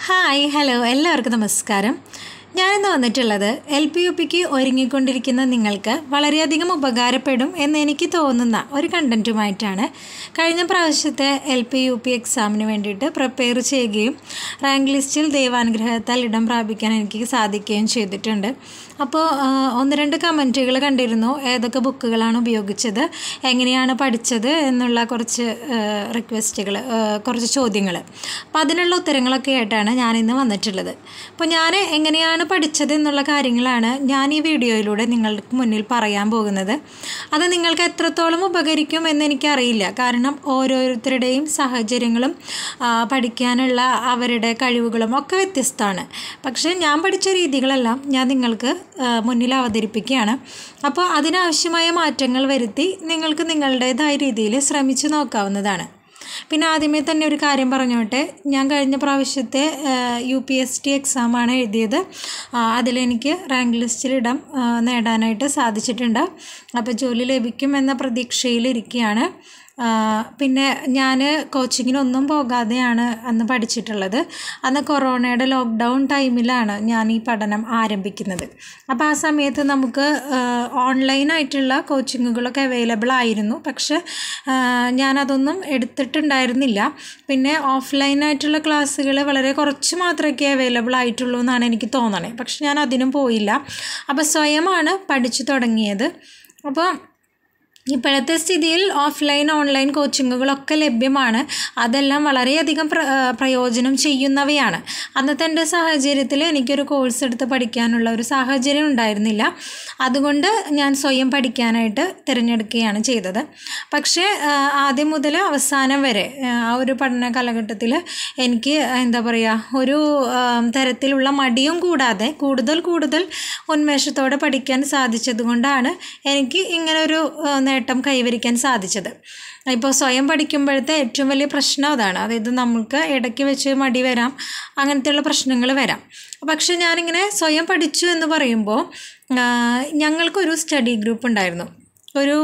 hi hello എല്ലാവർക്കും നമസ്കാരം ഞാനിന്ന് വന്നിട്ടുള്ളത് എൽ പി യു പിക്ക് ഒരുങ്ങിക്കൊണ്ടിരിക്കുന്ന നിങ്ങൾക്ക് വളരെയധികം ഉപകാരപ്പെടും എന്ന് എനിക്ക് തോന്നുന്ന ഒരു കണ്ടൻറ്റുമായിട്ടാണ് കഴിഞ്ഞ പ്രാവശ്യത്തെ എൽ പി യു പി എക്സാമിന് വേണ്ടിയിട്ട് പ്രിപ്പയർ ചെയ്യുകയും റാങ്ക് ലിസ്റ്റിൽ ദൈവാനുഗ്രഹത്താൽ ഇടം പ്രാപിക്കാൻ എനിക്ക് സാധിക്കുകയും ചെയ്തിട്ടുണ്ട് അപ്പോൾ ആ, ഒന്ന് രണ്ട് കമൻറ്റുകൾ കണ്ടിരുന്നു ഏതൊക്കെ ബുക്കുകളാണ് ഉപയോഗിച്ചത് എങ്ങനെയാണ് പഠിച്ചത് എന്നുള്ള കുറച്ച് റിക്വസ്റ്റുകൾ കുറച്ച് ചോദ്യങ്ങൾ അപ്പോൾ അതിനുള്ള ഉത്തരങ്ങളൊക്കെ ആയിട്ടാണ് ഞാനിന്ന് വന്നിട്ടുള്ളത് അപ്പോൾ ഞാൻ എങ്ങനെയാണ് പഠിച്ചത് എന്നുള്ള കാര്യങ്ങളാണ് ഞാൻ ഈ വീഡിയോയിലൂടെ നിങ്ങൾക്ക് മുന്നിൽ പറയാൻ പോകുന്നത് അത് നിങ്ങൾക്ക് എത്രത്തോളം ഉപകരിക്കും എന്ന് എനിക്കറിയില്ല കാരണം ഓരോരുത്തരുടെയും സാഹചര്യങ്ങളും ആ, പഠിക്കാനുള്ള അവരുടെ കഴിവുകളും ഒക്കെ വ്യത്യസ്തമാണ് പക്ഷേ ഞാൻ പഠിച്ച രീതികളെല്ലാം ഞാൻ നിങ്ങൾക്ക് ആ, മുന്നിൽ അവതരിപ്പിക്കുകയാണ് അപ്പോൾ അതിനാവശ്യമായ മാറ്റങ്ങൾ വരുത്തി നിങ്ങൾക്ക് നിങ്ങളുടേതായ രീതിയിൽ ശ്രമിച്ചു നോക്കാവുന്നതാണ് പിന്നെ ആദ്യമേ തന്നെ ഒരു കാര്യം പറഞ്ഞോട്ടെ ഞാൻ കഴിഞ്ഞ പ്രാവശ്യത്തെ യു പി എസ് ടി എക്സാമാണ് എഴുതിയത് ആ, അതിലെനിക്ക് റാങ്ക് ലിസ്റ്റിലിടം ആ, നേടാനായിട്ട് സാധിച്ചിട്ടുണ്ട് അപ്പോൾ ജോലി ലഭിക്കും എന്ന പ്രതീക്ഷയിലിരിക്കുകയാണ് ആ, പിന്നെ ഞാൻ കോച്ചിങ്ങിനൊന്നും പോകാതെയാണ് അന്ന് പഠിച്ചിട്ടുള്ളത് അന്ന് കൊറോണയുടെ ലോക്ക്ഡൗൺ ടൈമിലാണ് ഞാൻ ഈ പഠനം ആരംഭിക്കുന്നത് അപ്പോൾ ആ സമയത്ത് നമുക്ക് ഓൺലൈനായിട്ടുള്ള കോച്ചിങ്ങുകളൊക്കെ അവൈലബിൾ ആയിരുന്നു പക്ഷെ ആ, ഞാനതൊന്നും എടുത്തിട്ടുണ്ടായിരുന്നില്ല പിന്നെ ഓഫ്ലൈനായിട്ടുള്ള ക്ലാസ്സുകൾ വളരെ കുറച്ച് മാത്രമേ അവൈലബിൾ ആയിട്ടുള്ളൂ എന്നാണ് എനിക്ക് തോന്നണേ പക്ഷെ ഞാൻ അതിനും പോയില്ല അപ്പോൾ സ്വയമാണ് പഠിച്ചു തുടങ്ങിയത് അപ്പോൾ ഇപ്പോഴത്തെ സ്ഥിതിയിൽ ഓഫ്ലൈൻ ഓൺലൈൻ കോച്ചിങ്ങുകളൊക്കെ ലഭ്യമാണ് അതെല്ലാം വളരെയധികം പ്ര ആ, പ്രയോജനം ചെയ്യുന്നവയാണ് അന്നത്തെ എൻ്റെ സാഹചര്യത്തിൽ എനിക്കൊരു കോഴ്സ് എടുത്ത് പഠിക്കാനുള്ള ഒരു സാഹചര്യം ഉണ്ടായിരുന്നില്ല അതുകൊണ്ട് ഞാൻ സ്വയം പഠിക്കാനായിട്ട് തിരഞ്ഞെടുക്കുകയാണ് ചെയ്തത് പക്ഷേ ആ, ആദ്യം മുതൽ അവസാനം വരെ ആ, ആ ഒരു പഠന കാലഘട്ടത്തിൽ എനിക്ക് എന്താ പറയുക ഒരു ആ, തരത്തിലുള്ള മടിയും കൂടാതെ കൂടുതൽ കൂടുതൽ ഉന്മേഷത്തോടെ പഠിക്കാൻ സാധിച്ചത് കൊണ്ടാണ് എനിക്ക് ഇങ്ങനൊരു ആ, നേട്ടം കൈവരിക്കാൻ സാധിച്ചത് ഇപ്പോൾ സ്വയം പഠിക്കുമ്പോഴത്തെ ഏറ്റവും വലിയ പ്രശ്നം അതാണ് അതായത് നമുക്ക് ഇടയ്ക്ക് വെച്ച് മടി വരാം അങ്ങനത്തെയുള്ള പ്രശ്നങ്ങൾ വരാം പക്ഷെ ഞാനിങ്ങനെ സ്വയം പഠിച്ചു എന്ന് പറയുമ്പോൾ ആ, ഞങ്ങൾക്കൊരു സ്റ്റഡി ഗ്രൂപ്പ് ഉണ്ടായിരുന്നു ഒരു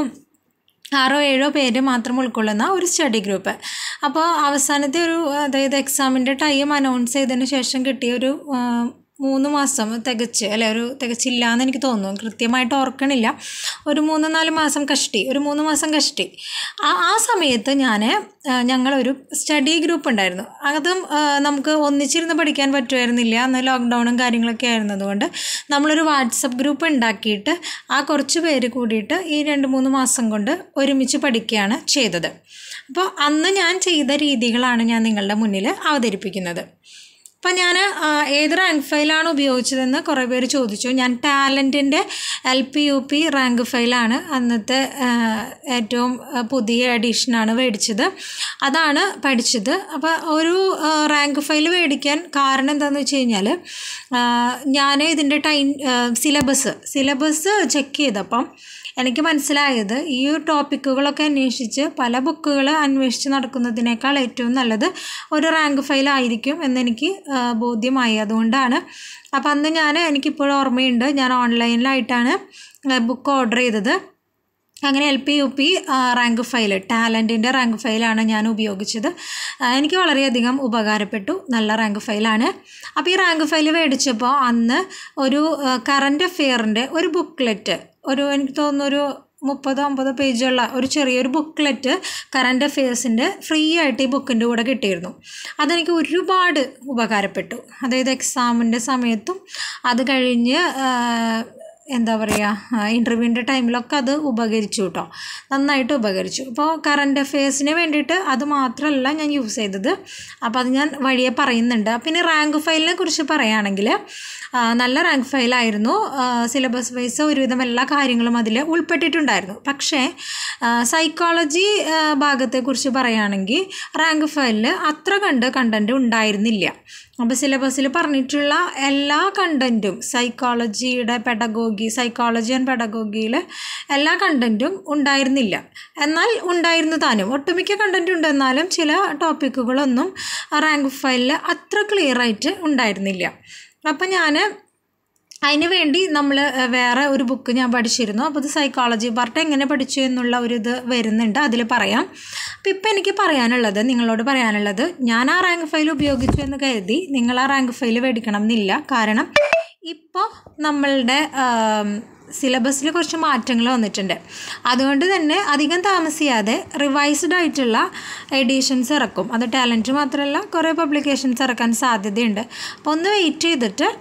ആറോ ഏഴോ പേര് മാത്രം ഉൾക്കൊള്ളുന്ന ഒരു സ്റ്റഡി ഗ്രൂപ്പ് അപ്പോൾ അവസാനത്തെ ഒരു അതായത് എക്സാമിൻ്റെ ടൈം അനൗൺസ് ചെയ്തതിന് ശേഷം കിട്ടിയ ഒരു ആ, മൂന്ന് മാസം തികച്ച് അല്ലെ ഒരു തികച്ചില്ല എന്ന് എനിക്ക് തോന്നുന്നു കൃത്യമായിട്ട് ഓർക്കണില്ല ഒരു മൂന്ന് നാല് മാസം കഷ്ടി ഒരു മൂന്ന് മാസം കഷ്ടി ആ ആ സമയത്ത് ഞാൻ ഞങ്ങളൊരു സ്റ്റഡി ഗ്രൂപ്പ് ഉണ്ടായിരുന്നു അതും ആ, നമുക്ക് ഒന്നിച്ചിരുന്ന് പഠിക്കാൻ പറ്റുമായിരുന്നില്ല അന്ന് ലോക്ക്ഡൗണും കാര്യങ്ങളൊക്കെ ആയിരുന്നതുകൊണ്ട് നമ്മളൊരു വാട്സപ്പ് ഗ്രൂപ്പ് ഉണ്ടാക്കിയിട്ട് ആ കുറച്ച് പേര് കൂടിയിട്ട് ഈ രണ്ട് മൂന്ന് മാസം കൊണ്ട് ഒരുമിച്ച് പഠിക്കുകയാണ് ചെയ്തത് അപ്പോൾ അന്ന് ഞാൻ ചെയ്ത രീതികളാണ് ഞാൻ നിങ്ങളുടെ മുന്നിൽ അവതരിപ്പിക്കുന്നത് അപ്പം ഞാൻ ഏത് റാങ്ക് ഫയലാണ് ഉപയോഗിച്ചതെന്ന് കുറേ പേര് ചോദിച്ചു ഞാൻ ടാലൻറ്റിൻ്റെ L P U P rank ഫയലാണ് അന്നത്തെ ആ, ഏറ്റവും ആ, പുതിയ എഡിഷനാണ് മേടിച്ചത് അതാണ് പഠിച്ചത് അപ്പോൾ ഒരു ആ, റാങ്ക് ഫയൽ മേടിക്കാൻ കാരണം എന്താണെന്ന് വെച്ച് കഴിഞ്ഞാൽ ഞാൻ ഇതിൻ്റെ ടൈം സിലബസ് സിലബസ് ചെക്ക് ചെയ്തപ്പം എനിക്ക് മനസ്സിലായത് ഈ ടോപ്പിക്കുകളൊക്കെ അന്വേഷിച്ച് പല ബുക്കുകൾ അന്വേഷിച്ച് നടക്കുന്നതിനേക്കാൾ ഏറ്റവും നല്ലത് ഒരു റാങ്ക് ഫയൽ ആയിരിക്കും എന്നെനിക്ക് ആ, ബോധ്യമായി അതുകൊണ്ടാണ് അപ്പം അന്ന് ഞാൻ എനിക്കിപ്പോഴും ഓർമ്മയുണ്ട് ഞാൻ ഓൺലൈനിലായിട്ടാണ് ബുക്ക് ഓർഡർ ചെയ്തത് അങ്ങനെ L P U P rank file ടാലൻറ്റിൻ്റെ റാങ്ക് ഫയലാണ് ഞാൻ ഉപയോഗിച്ചത് ആ, എനിക്ക് വളരെയധികം ഉപകാരപ്പെട്ടു നല്ല റാങ്ക് ഫയലാണ് അപ്പോൾ ഈ റാങ്ക് ഫയൽ മേടിച്ചപ്പോൾ അന്ന് ഒരു കറണ്ട് അഫെയറിൻ്റെ ഒരു ബുക്ക്ലെറ്റ് ഒരു എനിക്ക് തോന്നുന്നു ഒരു മുപ്പതോ അമ്പതോ പേജുള്ള ഒരു ചെറിയൊരു ബുക്ക്ലെറ്റ് കറണ്ട് അഫെയർസിൻ്റെ ഫ്രീ ആയിട്ട് ഈ ബുക്കിൻ്റെ കൂടെ കിട്ടിയിരുന്നു അതെനിക്ക് ഒരുപാട് ഉപകാരപ്പെട്ടു അതായത് എക്സാമിൻ്റെ സമയത്തും അത് കഴിഞ്ഞ് ആ, എന്താ പറയുക ഇൻ്റർവ്യൂവിൻ്റെ ടൈമിലൊക്കെ അത് ഉപകരിച്ചു കേട്ടോ നന്നായിട്ട് ഉപകരിച്ചു അപ്പോൾ കറണ്ട് അഫെയർസിന് വേണ്ടിയിട്ട് അത് മാത്രമല്ല ഞാൻ യൂസ് ചെയ്തത് അപ്പോൾ അത് ഞാൻ വഴിയെ പറയുന്നുണ്ട് പിന്നെ റാങ്ക് ഫയലിനെ കുറിച്ച് പറയുകയാണെങ്കിൽ ആ, നല്ല റാങ്ക് ഫയലായിരുന്നു സിലബസ് വൈസ് ഒരുവിധം എല്ലാ കാര്യങ്ങളും അതിൽ ഉൾപ്പെട്ടിട്ടുണ്ടായിരുന്നു പക്ഷേ സൈക്കോളജി ഭാഗത്തെക്കുറിച്ച് പറയുകയാണെങ്കിൽ റാങ്ക് ഫയലിൽ അത്ര കണ്ട് കണ്ടൻറ്റ് ഉണ്ടായിരുന്നില്ല അപ്പോൾ സിലബസിൽ പറഞ്ഞിട്ടുള്ള എല്ലാ കണ്ടൻറ്റും സൈക്കോളജിയുടെ പെഡഗോഗി സൈക്കോളജി ആൻഡ് പെഡഗോഗിയിൽ എല്ലാ കണ്ടൻറ്റും ഉണ്ടായിരുന്നില്ല എന്നാൽ ഉണ്ടായിരുന്നു താനും ഒട്ടുമിക്ക കണ്ടൻറ്റ് ഉണ്ടെന്നാലും ചില ടോപ്പിക്കുകളൊന്നും റാങ്ക് ഫയലിൽ അത്ര ക്ലിയർ ആയിട്ട് ഉണ്ടായിരുന്നില്ല അപ്പം ഞാൻ അതിന് വേണ്ടി നമ്മൾ വേറെ ഒരു ബുക്ക് ഞാൻ പഠിച്ചിരുന്നു അപ്പോൾ ഇത് സൈക്കോളജി പാർട്ട് എങ്ങനെ പഠിച്ചു എന്നുള്ള ഒരു ഇത് വരുന്നുണ്ട് അതിൽ പറയാം അപ്പോൾ ഇപ്പം എനിക്ക് പറയാനുള്ളത് നിങ്ങളോട് പറയാനുള്ളത് ഞാൻ ആ റാങ്ക് ഫയൽ ഉപയോഗിച്ചു എന്ന് കരുതി നിങ്ങൾ ആ റാങ്ക് ഫയൽ മേടിക്കണം എന്നില്ല കാരണം ഇപ്പോൾ നമ്മളുടെ സിലബസിൽ കുറച്ച് മാറ്റങ്ങൾ വന്നിട്ടുണ്ട് അതുകൊണ്ട് തന്നെ അധികം താമസിയാതെ റിവൈസ്ഡ് ആയിട്ടുള്ള എഡീഷൻസ് ഇറക്കും അത് ടാലൻറ്റ് മാത്രമല്ല കുറേ പബ്ലിക്കേഷൻസ് ഇറക്കാൻ സാധ്യതയുണ്ട് അപ്പോൾ ഒന്ന് വെയിറ്റ് ചെയ്തിട്ട്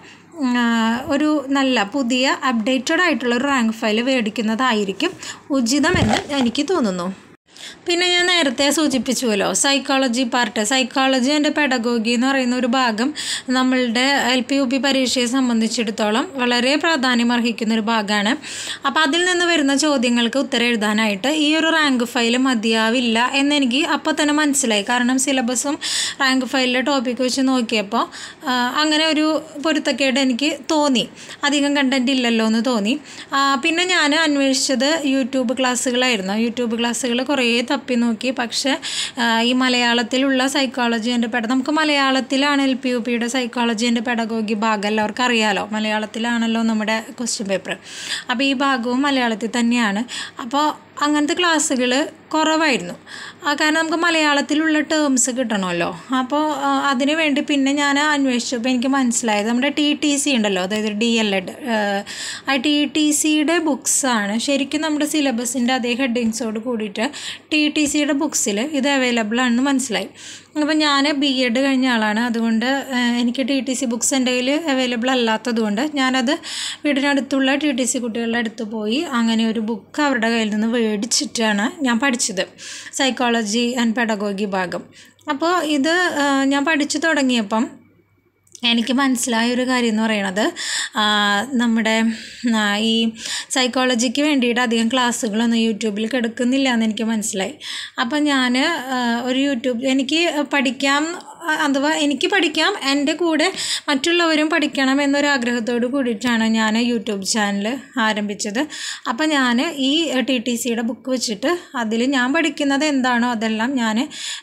ഒരു നല്ല പുതിയ അപ്ഡേറ്റഡ് ആയിട്ടുള്ള ഒരു റാങ്ക് ഫയൽ മേടിക്കുന്നതായിരിക്കും ഉചിതമെന്ന് എനിക്ക് തോന്നുന്നു പിന്നെ ഞാൻ നേരത്തെ സൂചിപ്പിച്ചുവല്ലോ psychology part psychology and pedagogy എന്ന് പറയുന്ന ഒരു ഭാഗം നമ്മളുടെ എൽ പി യു പി പരീക്ഷയെ സംബന്ധിച്ചിടത്തോളം വളരെ പ്രാധാന്യം അർഹിക്കുന്ന ഒരു ഭാഗമാണ് അപ്പോൾ അതിൽ നിന്ന് വരുന്ന ചോദ്യങ്ങൾക്ക് ഉത്തരം എഴുതാനായിട്ട് ഈ ഒരു റാങ്ക് ഫയൽ മതിയാവില്ല എന്നെനിക്ക് അപ്പോൾ തന്നെ മനസ്സിലായി കാരണം സിലബസും റാങ്ക് ഫയലിലെ ടോപ്പിക്ക് വെച്ച് നോക്കിയപ്പോൾ അങ്ങനെ ഒരു പൊരുത്തക്കേട് എനിക്ക് തോന്നി അധികം കണ്ടൻറ്റ് ഇല്ലല്ലോ എന്ന് തോന്നി പിന്നെ ഞാൻ അന്വേഷിച്ചത് യൂട്യൂബ് ക്ലാസ്സുകളായിരുന്നു യൂട്യൂബ് ക്ലാസ്സുകൾ കുറേ തപ്പി നോക്കി പക്ഷേ ഈ മലയാളത്തിലുള്ള സൈക്കോളജി എൻ്റെ പെട നമുക്ക് മലയാളത്തിലാണ് എൽ പി യു പിയുടെ സൈക്കോളജി എൻ്റെ പെഡഗോഗി ഭാഗം എല്ലാവർക്കും അറിയാലോ മലയാളത്തിലാണല്ലോ നമ്മുടെ ക്വസ്റ്റ്യൻ പേപ്പർ അപ്പോൾ ഈ ഭാഗവും മലയാളത്തിൽ തന്നെയാണ് അപ്പോൾ അങ്ങനത്തെ ക്ലാസ്സുകൾ കുറവായിരുന്നു കാരണം നമുക്ക് മലയാളത്തിലുള്ള ടേംസ് കിട്ടണമല്ലോ അപ്പോൾ അതിന് വേണ്ടി പിന്നെ ഞാൻ അന്വേഷിച്ചപ്പോൾ എനിക്ക് മനസ്സിലായത് നമ്മുടെ ടി ടി സി ഉണ്ടല്ലോ അതായത് ഡി എൽ എഡ് ആ ടി ടി സിയുടെ ബുക്സാണ് ശരിക്കും നമ്മുടെ സിലബസിൻ്റെ അതേ ഹെഡിങ്സോട് കൂടിയിട്ട് ടി ടി സിയുടെ ബുക്സിൽ ഇത് അവൈലബിൾ ആണെന്ന് മനസ്സിലായി അപ്പോൾ ഞാൻ ബി എഡ് കഴിഞ്ഞ ആളാണ് അതുകൊണ്ട് എനിക്ക് ടി ടി സി ബുക്സ് എൻ്റെ കയ്യിൽ അവൈലബിൾ അല്ലാത്തതുകൊണ്ട് ഞാനത് വീടിനടുത്തുള്ള ടി ടി സി കുട്ടികളുടെ അടുത്ത് പോയി അങ്ങനെ ഒരു ബുക്ക് അവരുടെ കയ്യിൽ നിന്ന് മേടിച്ചിട്ടാണ് ഞാൻ പഠിച്ചത് സൈക്കോളജി ആൻഡ് പെഡഗോഗി ഭാഗം അപ്പോൾ ഇത് ഞാൻ പഠിച്ചു തുടങ്ങിയപ്പം എനിക്ക് മനസ്സിലായ ഒരു കാര്യം എന്ന് പറയണത് നമ്മുടെ ഈ സൈക്കോളജിക്ക് വേണ്ടിയിട്ട് അധികം ക്ലാസ്സുകളൊന്നും യൂട്യൂബിൽ കിടക്കുന്നില്ല എന്ന് എനിക്ക് മനസ്സിലായി അപ്പം ഞാൻ ഒരു യൂട്യൂബ് എനിക്ക് പഠിക്കാം അഥവാ എനിക്ക് പഠിക്കാം എൻ്റെ കൂടെ മറ്റുള്ളവരും പഠിക്കണം എന്നൊരു ആഗ്രഹത്തോട് കൂടിയിട്ടാണ് ഞാൻ യൂട്യൂബ് ചാനൽ ആരംഭിച്ചത് അപ്പം ഞാൻ ഈ ടി ടി സിയുടെ ബുക്ക് വെച്ചിട്ട് അതിൽ ഞാൻ പഠിക്കുന്നത് എന്താണോ അതെല്ലാം ഞാൻ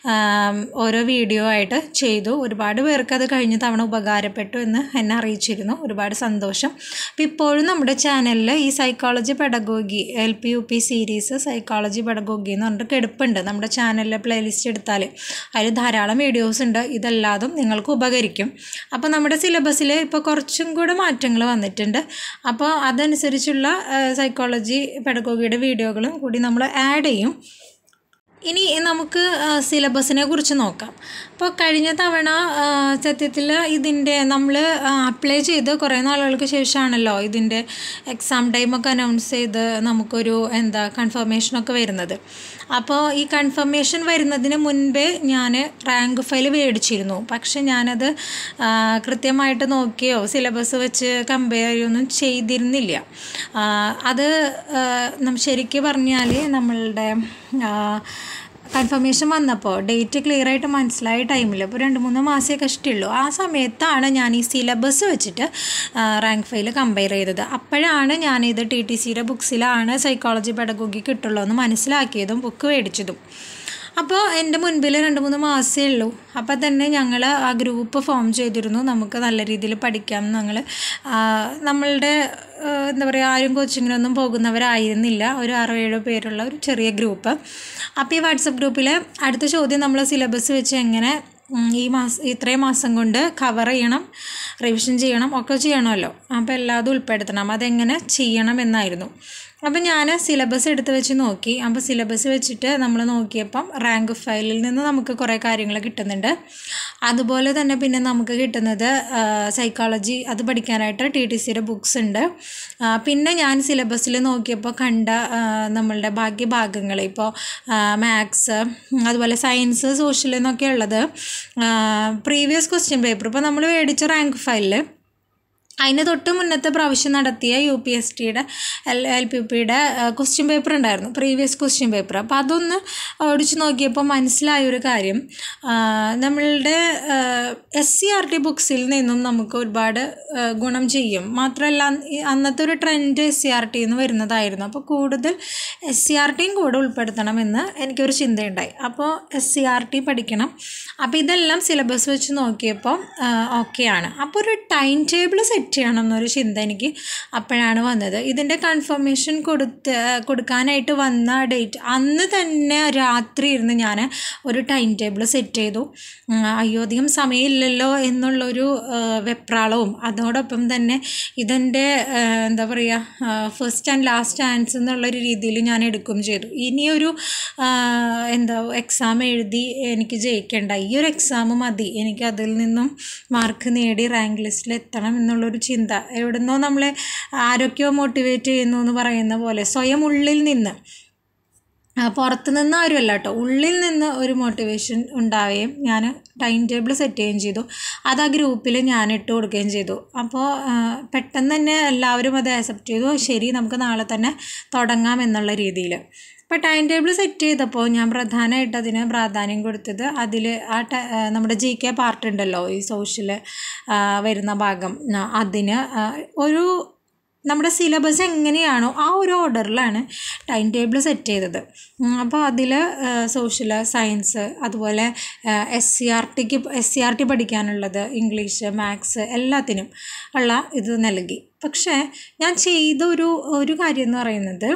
ഓരോ വീഡിയോ ആയിട്ട് ചെയ്തു ഒരുപാട് പേർക്ക് അത് കഴിഞ്ഞ തവണ ഉപകാരപ്പെട്ടു എന്ന് എന്നെ അറിയിച്ചിരുന്നു ഒരുപാട് സന്തോഷം അപ്പോൾ ഇപ്പോഴും നമ്മുടെ ചാനലിൽ ഈ psychology pedagogy L P U P series psychology pedagogy എന്ന് പറഞ്ഞിട്ട് കിടപ്പുണ്ട് നമ്മുടെ ചാനലിലെ പ്ലേലിസ്റ്റ് എടുത്താൽ അതിൽ ധാരാളം വീഡിയോസ് ഉണ്ട് ഇതെല്ലാതും നിങ്ങൾക്ക് ഉപകരിക്കും അപ്പോൾ നമ്മുടെ സിലബസിൽ ഇപ്പോൾ കുറച്ചും കൂടെ മാറ്റങ്ങൾ വന്നിട്ടുണ്ട് അപ്പോൾ അതനുസരിച്ചുള്ള സൈക്കോളജി പെഡഗോഗിയുടെ വീഡിയോകളും കൂടി നമ്മൾ ആഡ് ചെയ്യും ഇനി നമുക്ക് സിലബസിനെ കുറിച്ച് നോക്കാം അപ്പോൾ കഴിഞ്ഞ തവണ സത്യത്തിൽ ഇതിൻ്റെ നമ്മൾ അപ്ലൈ ചെയ്ത് കുറേ നാളുകൾക്ക് ശേഷമാണല്ലോ ഇതിൻ്റെ എക്സാം ടൈമൊക്കെ അനൗൺസ് ചെയ്ത് നമുക്കൊരു എന്താ കൺഫർമേഷനൊക്കെ വരുന്നത് അപ്പോൾ ഈ കൺഫർമേഷൻ വരുന്നതിന് മുൻപേ ഞാൻ റാങ്ക് ഫയൽ മേടിച്ചിരുന്നു പക്ഷെ ഞാനത് കൃത്യമായിട്ട് നോക്കിയോ സിലബസ് വെച്ച് കമ്പയർ ചെയ്യുകയൊന്നും ചെയ്തിരുന്നില്ല അത് ശരിക്കും പറഞ്ഞാൽ നമ്മളുടെ കൺഫർമേഷൻ വന്നപ്പോൾ ഡേറ്റ് ക്ലിയർ ആയിട്ട് മനസ്സിലായ ടൈമിൽ ഇപ്പോൾ രണ്ട് മൂന്ന് മാസമേ കഷ്ടിയുള്ളൂ ആ സമയത്താണ് ഞാൻ ഈ സിലബസ് വെച്ചിട്ട് റാങ്ക് ഫയൽ കമ്പയർ ചെയ്തത് അപ്പോഴാണ് ഞാനിത് ടി ടി സിയുടെ ബുക്സിലാണ് സൈക്കോളജി പെഡഗോഗി കിട്ടുള്ളൂ എന്ന് മനസ്സിലാക്കിയതും ബുക്ക് മേടിച്ചതും അപ്പോൾ എൻ്റെ മുൻപിൽ രണ്ട് മൂന്ന് മാസമേ ഉള്ളൂ അപ്പോൾ തന്നെ ഞങ്ങൾ ആ ഗ്രൂപ്പ് ഫോം ചെയ്തിരുന്നു നമുക്ക് നല്ല രീതിയിൽ പഠിക്കാം ഞങ്ങൾ നമ്മളുടെ എന്താ പറയുക ആരും കോച്ചിങ്ങിനൊന്നും പോകുന്നവരായിരുന്നില്ല ഒരു ആറോ ഏഴോ പേരുള്ള ഒരു ചെറിയ ഗ്രൂപ്പ് അപ്പോൾ ഈ വാട്സപ്പ് ഗ്രൂപ്പിൽ അടുത്ത ചോദ്യം നമ്മൾ സിലബസ് വെച്ച് എങ്ങനെ ഈ മാസം ഇത്രയും മാസം കൊണ്ട് കവർ ചെയ്യണം റിവിഷൻ ചെയ്യണം ഒക്കെ ചെയ്യണമല്ലോ അപ്പോൾ എല്ലാതും ഉൾപ്പെടുത്തണം അതെങ്ങനെ ചെയ്യണം എന്നായിരുന്നു അപ്പം ഞാൻ സിലബസ് എടുത്ത് വെച്ച് നോക്കി അപ്പോൾ സിലബസ് വെച്ചിട്ട് നമ്മൾ നോക്കിയപ്പം റാങ്ക് ഫയലിൽ നിന്ന് നമുക്ക് കുറേ കാര്യങ്ങൾ കിട്ടുന്നുണ്ട് അതുപോലെ തന്നെ പിന്നെ നമുക്ക് കിട്ടുന്നത് സൈക്കോളജി അത് പഠിക്കാനായിട്ട് ടി ടി സിയുടെ ബുക്സ് ഉണ്ട് പിന്നെ ഞാൻ സിലബസിൽ നോക്കിയപ്പോൾ കണ്ട നമ്മളുടെ ബാക്കി ഭാഗങ്ങൾ ഇപ്പോൾ മാത്സ് അതുപോലെ സയൻസ് സോഷ്യൽ എന്നൊക്കെ ഉള്ളത് പ്രീവിയസ് ക്വസ്റ്റ്യൻ പേപ്പർ ഇപ്പോൾ നമ്മൾ മേടിച്ച റാങ്ക് ഫയലിൽ അതിന് തൊട്ട് മുന്നത്തെ പ്രാവശ്യം നടത്തിയ യു പി എസ് ടിയുടെ എൽ എൽ പി പിയുടെ ക്വസ്റ്റ്യൻ പേപ്പർ ഉണ്ടായിരുന്നു പ്രീവിയസ് ക്വസ്റ്റ്യൻ പേപ്പർ അപ്പോൾ അതൊന്ന് ഓടിച്ച് നോക്കിയപ്പോൾ മനസ്സിലായ ഒരു കാര്യം നമ്മളുടെ എസ് സി ആർ ടി ബുക്സിൽ നിന്നും നമുക്ക് ഒരുപാട് ഗുണം ചെയ്യും മാത്രമല്ല അന്നത്തെ ഒരു trend S C R T എന്ന് വരുന്നതായിരുന്നു അപ്പോൾ കൂടുതൽ എസ് സി ആർ ടിയും കൂടെ ഉൾപ്പെടുത്തണമെന്ന് എനിക്കൊരു ചിന്തയുണ്ടായി അപ്പോൾ എസ് സി ആർ ടി പഠിക്കണം അപ്പോൾ ഇതെല്ലാം സിലബസ് വെച്ച് നോക്കിയപ്പോൾ ഓക്കെയാണ് അപ്പോൾ ഒരു ടൈം ടേബിൾ സെറ്റ് സെറ്റ് ചെയ്യണം എന്നൊരു ചിന്ത എനിക്ക് അപ്പോഴാണ് വന്നത് ഇതിൻ്റെ കൺഫർമേഷൻ കൊടുത്ത് കൊടുക്കാനായിട്ട് വന്ന ഡേറ്റ് അന്ന് തന്നെ രാത്രി ഇരുന്ന് ഞാൻ ഒരു ടൈം ടേബിൾ സെറ്റ് ചെയ്തു ഉം, അയ്യോ അധികം സമയമില്ലല്ലോ എന്നുള്ളൊരു ആ, വെപ്രാളവും അതോടൊപ്പം തന്നെ ഇതെൻ്റെ ആ, എന്താ പറയുക ഫസ്റ്റ് ആൻഡ് ലാസ്റ്റ് ചാൻസ് എന്നുള്ളൊരു രീതിയിൽ ഞാൻ എടുക്കുകയും ചെയ്തു ഇനിയൊരു ആ, എന്താ എക്സാം എഴുതി എനിക്ക് ജയിക്കേണ്ട ഈ ഒരു എക്സാം മതി എനിക്ക് അതിൽ നിന്നും മാർക്ക് നേടി റാങ്ക് ലിസ്റ്റിൽ എത്തണം എന്നുള്ളൊരു ചിന്ത എവിടുന്നോ നമ്മളെ ആരൊക്കെയോ മോട്ടിവേറ്റ് ചെയ്യുന്നു എന്ന് പറയുന്ന പോലെ സ്വയം ഉള്ളിൽ നിന്ന് ആ, പുറത്ത് നിന്ന് ആരുമല്ല കേട്ടോ ഉള്ളിൽ നിന്ന് ഒരു മോട്ടിവേഷൻ ഉണ്ടാവുകയും ഞാൻ ടൈം ടേബിൾ സെറ്റ് ചെയ്യുകയും ചെയ്തു അത് ആ ഗ്രൂപ്പിൽ ഞാൻ ഇട്ട് കൊടുക്കുകയും ചെയ്തു അപ്പോൾ ആ, പെട്ടെന്ന് തന്നെ എല്ലാവരും അത് ആക്സെപ്റ്റ് ചെയ്തു ശരി നമുക്ക് നാളെ തന്നെ തുടങ്ങാം എന്നുള്ള രീതിയിൽ അപ്പോൾ ടൈം ടേബിൾ സെറ്റ് ചെയ്തപ്പോൾ ഞാൻ പ്രധാനമായിട്ട് അതിന് പ്രാധാന്യം കൊടുത്തത് അതിൽ ആ ട- ആ, നമ്മുടെ ജി കെ പാർട്ട് ഉണ്ടല്ലോ ഈ സോഷ്യൽ വരുന്ന ഭാഗം ആ, അതിന് ആ, ഒരു നമ്മുടെ സിലബസ് എങ്ങനെയാണോ ആ ഒരു ഓർഡറിലാണ് ടൈം ടേബിൾ സെറ്റ് ചെയ്തത് അപ്പോൾ അതിൽ സോഷ്യൽ സയൻസ് അതുപോലെ എസ് സി ആർ ടിക്ക് എസ് സി ആർ ടി പഠിക്കാനുള്ളത് ഇംഗ്ലീഷ് മാത്സ് എല്ലാത്തിനും ഉള്ള ഇത് നൽകി പക്ഷേ ഞാൻ ചെയ്ത ഒരു ഒരു കാര്യം എന്ന് പറയുന്നത്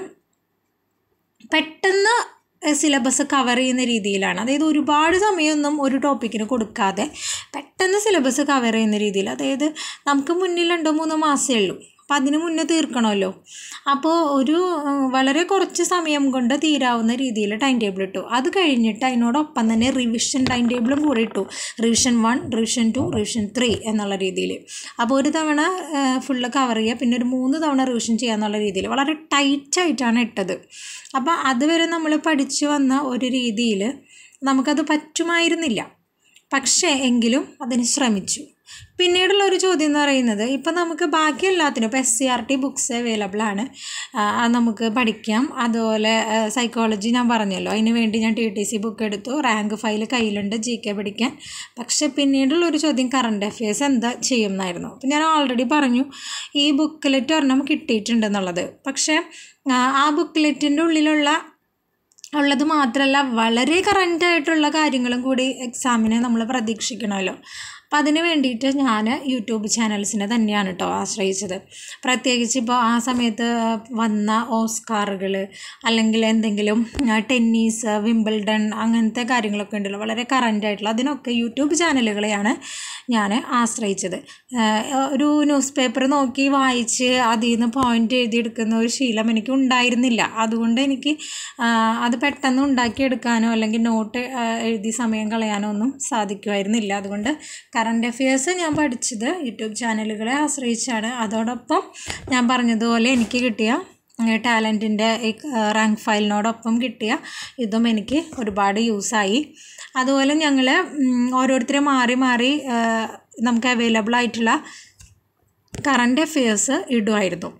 പെട്ടെന്ന് സിലബസ് കവർ ചെയ്യുന്ന രീതിയിലാണ് അതായത് ഒരുപാട് സമയമൊന്നും ഒരു ടോപ്പിക്കിന് കൊടുക്കാതെ പെട്ടെന്ന് സിലബസ് കവർ ചെയ്യുന്ന രീതിയിൽ അതായത് നമുക്ക് മുന്നിൽ രണ്ടോ മൂന്നോ മാസമേ ഉള്ളൂ അപ്പം അതിന് മുന്നേ തീർക്കണമല്ലോ അപ്പോൾ ഒരു ഉം, വളരെ കുറച്ച് സമയം കൊണ്ട് തീരാവുന്ന രീതിയിൽ ടൈം ടേബിൾ ഇട്ടു അത് കഴിഞ്ഞിട്ട് അതിനോടൊപ്പം തന്നെ റിവിഷൻ ടൈം ടേബിളും കൂടി ഇട്ടു revision one revision two revision three എന്നുള്ള രീതിയിൽ അപ്പോൾ ഒരു തവണ ഫുള്ള് കവർ ചെയ്യുക പിന്നെ ഒരു മൂന്ന് തവണ റിവിഷൻ ചെയ്യുക എന്നുള്ള രീതിയിൽ വളരെ ടൈറ്റായിട്ടാണ് ഇട്ടത് അപ്പോൾ അതുവരെ നമ്മൾ പഠിച്ചു വന്ന ഒരു രീതിയിൽ നമുക്കത് പറ്റുമായിരുന്നില്ല പക്ഷേ എങ്കിലും അതിന് ശ്രമിച്ചു പിന്നീടുള്ള ഒരു ചോദ്യം എന്ന് പറയുന്നത് ഇപ്പം നമുക്ക് ബാക്കി എല്ലാത്തിനും ഇപ്പോൾ S C R T books available ആണ് ആ, അത് നമുക്ക് പഠിക്കാം അതുപോലെ സൈക്കോളജി ഞാൻ പറഞ്ഞല്ലോ അതിന് വേണ്ടി ഞാൻ ടി ടി സി ബുക്ക് എടുത്തു റാങ്ക് ഫയൽ കയ്യിലുണ്ട് ജി കെ പഠിക്കാൻ പക്ഷെ പിന്നീടുള്ള ഒരു ചോദ്യം കറണ്ട് അഫയേഴ്സ് എന്താ ചെയ്യും എന്നായിരുന്നു അപ്പം ഞാൻ ഓൾറെഡി പറഞ്ഞു ഈ ബുക്കിലെറ്റ് ഒരെണ്ണം കിട്ടിയിട്ടുണ്ടെന്നുള്ളത് പക്ഷേ ആ, ആ ബുക്കിലെറ്റിൻ്റെ ഉള്ളിലുള്ള ഉള്ളത് മാത്രമല്ല വളരെ കറൻ്റ് ആയിട്ടുള്ള കാര്യങ്ങളും കൂടി എക്സാമിന് നമ്മൾ പ്രതീക്ഷിക്കണമല്ലോ അപ്പം അതിന് വേണ്ടിയിട്ട് ഞാൻ യൂട്യൂബ് ചാനൽസിനെ തന്നെയാണ് കേട്ടോ ആശ്രയിച്ചത് പ്രത്യേകിച്ച് ഇപ്പോൾ ആ സമയത്ത് വന്ന ഓസ്കാറുകൾ അല്ലെങ്കിൽ എന്തെങ്കിലും ആ, ടെന്നീസ് വിംബിൾഡൺ അങ്ങനത്തെ കാര്യങ്ങളൊക്കെ ഉണ്ടല്ലോ വളരെ കറൻ്റ് ആയിട്ടുള്ള അതിനൊക്കെ യൂട്യൂബ് ചാനലുകളെയാണ് ഞാൻ ആശ്രയിച്ചത് ആ, ഒരു ന്യൂസ് പേപ്പർ നോക്കി വായിച്ച് അതിൽ നിന്ന് പോയിൻ്റ് എഴുതിയെടുക്കുന്ന ഒരു ശീലം എനിക്ക് ഉണ്ടായിരുന്നില്ല അതുകൊണ്ട് എനിക്ക് ആ, അത് പെട്ടെന്ന് ഉണ്ടാക്കിയെടുക്കാനോ അല്ലെങ്കിൽ നോട്ട് ആ, എഴുതി സമയം കളയാനോ ഒന്നും സാധിക്കുമായിരുന്നില്ല അതുകൊണ്ട് കറണ്ട് അഫയേഴ്സ് ഞാൻ പഠിച്ചത് യൂട്യൂബ് ചാനലുകളെ ആശ്രയിച്ചാണ് അതോടൊപ്പം ഞാൻ പറഞ്ഞതുപോലെ എനിക്ക് കിട്ടിയ ടാലൻറ്റിൻ്റെ റാങ്ക് ഫയലിനോടൊപ്പം കിട്ടിയ ഇതും എനിക്ക് ഒരുപാട് യൂസായി അതുപോലെ ഞങ്ങൾ ഓരോരുത്തരെ മാറി മാറി ആ, നമുക്ക് അവൈലബിൾ ആയിട്ടുള്ള കറണ്ട് അഫയേഴ്സ് ഇടുമായിരുന്നു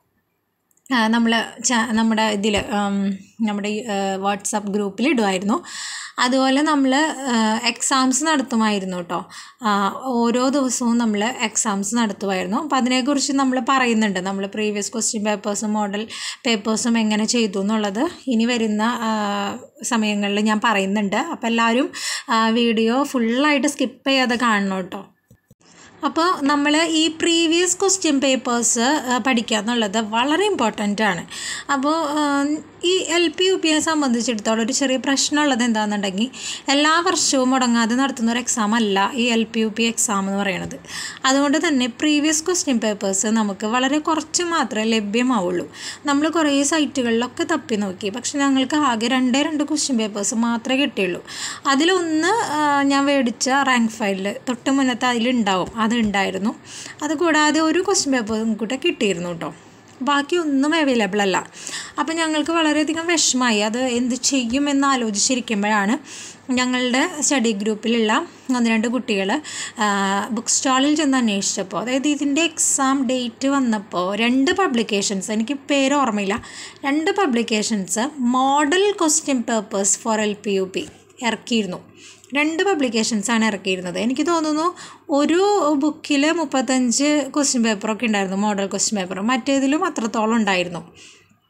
നമ്മൾ നമ്മുടെ ഇതിൽ നമ്മുടെ വാട്സപ്പ് ഗ്രൂപ്പിൽ ഇടുമായിരുന്നു അതുപോലെ നമ്മൾ എക്സാംസ് നടത്തുമായിരുന്നു കേട്ടോ ആ, ഓരോ ദിവസവും നമ്മൾ എക്സാംസ് നടത്തുമായിരുന്നു അപ്പോൾ അതിനെക്കുറിച്ച് നമ്മൾ പറയുന്നുണ്ട് നമ്മൾ പ്രീവിയസ് ക്വസ്റ്റ്യൻ പേപ്പേഴ്സും മോഡൽ പേപ്പേഴ്സും എങ്ങനെ ചെയ്തു എന്നുള്ളത് ഇനി വരുന്ന ആ, സമയങ്ങളിൽ ഞാൻ പറയുന്നുണ്ട് അപ്പോൾ എല്ലാവരും വീഡിയോ ഫുള്ളായിട്ട് സ്കിപ്പ് ചെയ്യാതെ കാണണം കേട്ടോ അപ്പോൾ നമ്മൾ ഈ പ്രീവിയസ് ക്വസ്റ്റ്യൻ പേപ്പേഴ്സ് പഠിക്കുക എന്നുള്ളത് വളരെ ഇമ്പോർട്ടൻ്റ് ആണ് അപ്പോൾ ഈ എൽ പി യു പിയെ സംബന്ധിച്ചിടത്തോളം ഒരു ചെറിയ പ്രശ്നമുള്ളത് എന്താണെന്നുണ്ടെങ്കിൽ എല്ലാ വർഷവും മുടങ്ങാതെ നടത്തുന്ന ഒരു എക്സാം അല്ല ഈ L P U P exam എന്ന് പറയുന്നത് അതുകൊണ്ട് തന്നെ പ്രീവിയസ് ക്വസ്റ്റ്യൻ പേപ്പേഴ്സ് നമുക്ക് വളരെ കുറച്ച് മാത്രമേ ലഭ്യമാവുള്ളൂ നമ്മൾ കുറേ സൈറ്റുകളിലൊക്കെ തപ്പി നോക്കി പക്ഷെ ഞങ്ങൾക്ക് ആകെ രണ്ടേ രണ്ട് ക്വസ്റ്റ്യൻ പേപ്പേഴ്സ് മാത്രമേ കിട്ടിയുള്ളൂ അതിലൊന്ന് ആ, ഞാൻ മേടിച്ച റാങ്ക് ഫയലിൽ തൊട്ട് മുന്നത്തെ അതിലുണ്ടാവും അതുണ്ടായിരുന്നു അതുകൂടാതെ ഒരു ക്വസ്റ്റ്യൻ പേപ്പറും കൂടെ കിട്ടിയിരുന്നു കേട്ടോ ബാക്കി ഒന്നും അവൈലബിൾ അല്ല അപ്പം ഞങ്ങൾക്ക് വളരെയധികം വിഷമമായി അത് എന്ത് ചെയ്യുമെന്ന് ആലോചിച്ചിരിക്കുമ്പോഴാണ് ഞങ്ങളുടെ സ്റ്റഡി ഗ്രൂപ്പിലുള്ള ഒന്ന് രണ്ട് കുട്ടികൾ ബുക്ക് സ്റ്റാളിൽ ചെന്ന് അന്വേഷിച്ചപ്പോൾ അതായത് ഇതിൻ്റെ എക്സാം ഡേറ്റ് വന്നപ്പോൾ രണ്ട് പബ്ലിക്കേഷൻസ് എനിക്ക് പേര് ഓർമ്മയില്ല രണ്ട് publications model question papers for L P U P ഇറക്കിയിരുന്നു രണ്ട് പബ്ലിക്കേഷൻസാണ് ഇറക്കിയിരുന്നത് എനിക്ക് തോന്നുന്നു ഒരു ബുക്കിൽ മുപ്പത്തഞ്ച് ക്വസ്റ്റ്യൻ പേപ്പറൊക്കെ ഉണ്ടായിരുന്നു മോഡൽ ക്വസ്റ്റ്യൻ പേപ്പർ മറ്റേതിലും അത്രത്തോളം ഉണ്ടായിരുന്നു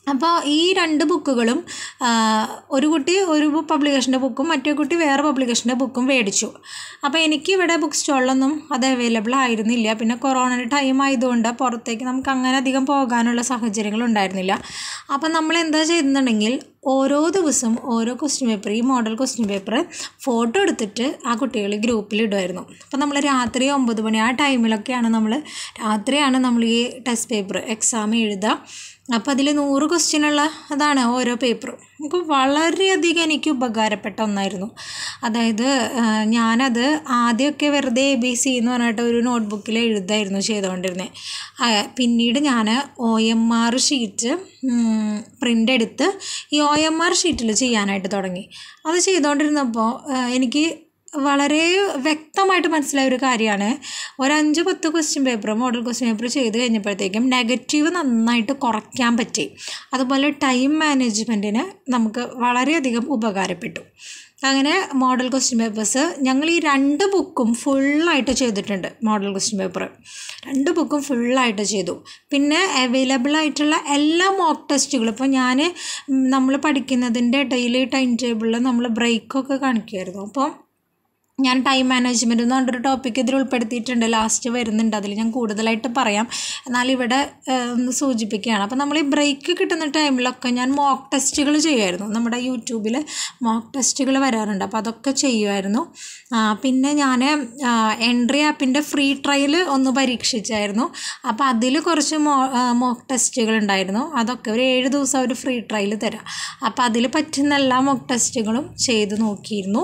അപ്പോൾ ഈ രണ്ട് ബുക്കുകളും ആ, ഒരു കുട്ടി ഒരു പബ്ലിക്കേഷൻ്റെ ബുക്കും മറ്റേ കുട്ടി വേറെ പബ്ലിക്കേഷൻ്റെ ബുക്കും മേടിച്ചു അപ്പോൾ എനിക്ക് ഇവിടെ ബുക്ക് സ്റ്റോളിലൊന്നും അത് അവൈലബിൾ ആയിരുന്നില്ല പിന്നെ കൊറോണയുടെ ടൈം ആയതുകൊണ്ട് പുറത്തേക്ക് നമുക്ക് അങ്ങനെ അധികം പോകാനുള്ള സാഹചര്യങ്ങൾ ഉണ്ടായിരുന്നില്ല അപ്പം നമ്മൾ എന്താ ചെയ്യുന്നുണ്ടെങ്കിൽ ഓരോ ദിവസം ഓരോ ക്വസ്റ്റ്യൻ പേപ്പർ ഈ മോഡൽ ക്വസ്റ്റ്യൻ പേപ്പർ ഫോട്ടോ എടുത്തിട്ട് ആ കുട്ടികൾ ഗ്രൂപ്പിൽ ഇടുമായിരുന്നു അപ്പോൾ നമ്മൾ രാത്രി ഒമ്പത് മണി ആ ടൈമിലൊക്കെയാണ് നമ്മൾ രാത്രിയാണ് നമ്മൾ ഈ ടെസ്റ്റ് പേപ്പർ എക്സാം എഴുതുക അപ്പോൾ അതിൽ നൂറ് ക്വസ്റ്റ്യനുള്ള അതാണ് ഓരോ പേപ്പറും നമുക്ക് വളരെയധികം എനിക്ക് ഉപകാരപ്പെട്ട ഒന്നായിരുന്നു അതായത് ആ, ഞാനത് ആദ്യമൊക്കെ വെറുതെ എ ബി സി എന്ന് പറഞ്ഞിട്ട് ഒരു നോട്ട്ബുക്കിൽ എഴുതായിരുന്നു ചെയ്തുകൊണ്ടിരുന്നത് പിന്നീട് ഞാൻ O M R sheet print എടുത്ത് ഈ ഒ എം ആർ ഷീറ്റിൽ ചെയ്യാനായിട്ട് തുടങ്ങി അത് ചെയ്തുകൊണ്ടിരുന്നപ്പോൾ ആ, എനിക്ക് വളരെ വ്യക്തമായിട്ട് മനസ്സിലായ ഒരു കാര്യമാണ് ഒരു അഞ്ച് പത്ത് question paper model question paper ചെയ്ത് കഴിഞ്ഞപ്പോഴത്തേക്കും നെഗറ്റീവ് നന്നായിട്ട് കുറയ്ക്കാൻ പറ്റി അതുപോലെ ടൈം മാനേജ്മെൻറ്റിന് നമുക്ക് വളരെയധികം ഉപകാരപ്പെട്ടു അങ്ങനെ മോഡൽ ക്വസ്റ്റ്യൻ പേപ്പേഴ്സ് ഞങ്ങൾ ഈ രണ്ട് ബുക്കും ഫുള്ളായിട്ട് ചെയ്തിട്ടുണ്ട് മോഡൽ ക്വസ്റ്റ്യൻ പേപ്പർ രണ്ട് ബുക്കും ഫുള്ളായിട്ട് ചെയ്തു പിന്നെ അവൈലബിൾ ആയിട്ടുള്ള എല്ലാ മോക്ക് ടെസ്റ്റുകളും ഇപ്പോൾ ഞാൻ നമ്മൾ പഠിക്കുന്നതിൻ്റെ ഡെയിലി ടൈം ടേബിളിൽ നമ്മൾ ബ്രേക്കൊക്കെ കാണിക്കുമായിരുന്നു അപ്പോൾ ഞാൻ ടൈം മാനേജ്മെൻറ്റ് എന്ന് പറഞ്ഞൊരു ടോപ്പിക് ഇതിൽ ഉൾപ്പെടുത്തിയിട്ടുണ്ട് ലാസ്റ്റ് വരുന്നുണ്ട് അതിൽ ഞാൻ കൂടുതലായിട്ട് പറയാം എന്നാൽ ഇവിടെ ഏഹ്, ഒന്ന് സൂചിപ്പിക്കുകയാണ് അപ്പോൾ നമ്മൾ ഈ ബ്രേക്ക് കിട്ടുന്ന ടൈമിലൊക്കെ ഞാൻ മോക്ക് ടെസ്റ്റുകൾ ചെയ്യുമായിരുന്നു നമ്മുടെ യൂട്യൂബിൽ മോക്ക് ടെസ്റ്റുകൾ വരാറുണ്ട് അപ്പോൾ അതൊക്കെ ചെയ്യുമായിരുന്നു ആ, പിന്നെ ഞാൻ എൻട്രി ആപ്പിൻ്റെ ഫ്രീ ട്രയൽ ഒന്ന് പരീക്ഷിച്ചായിരുന്നു അപ്പോൾ അതിൽ കുറച്ച് മോ മോക്ക് ടെസ്റ്റുകൾ ഉണ്ടായിരുന്നു അതൊക്കെ ഒരു ഏഴ് ദിവസം ഒരു ഫ്രീ ട്രയൽ തരാം അപ്പോൾ അതിൽ പറ്റുന്ന എല്ലാ മോക്ക് ടെസ്റ്റുകളും ചെയ്ത് നോക്കിയിരുന്നു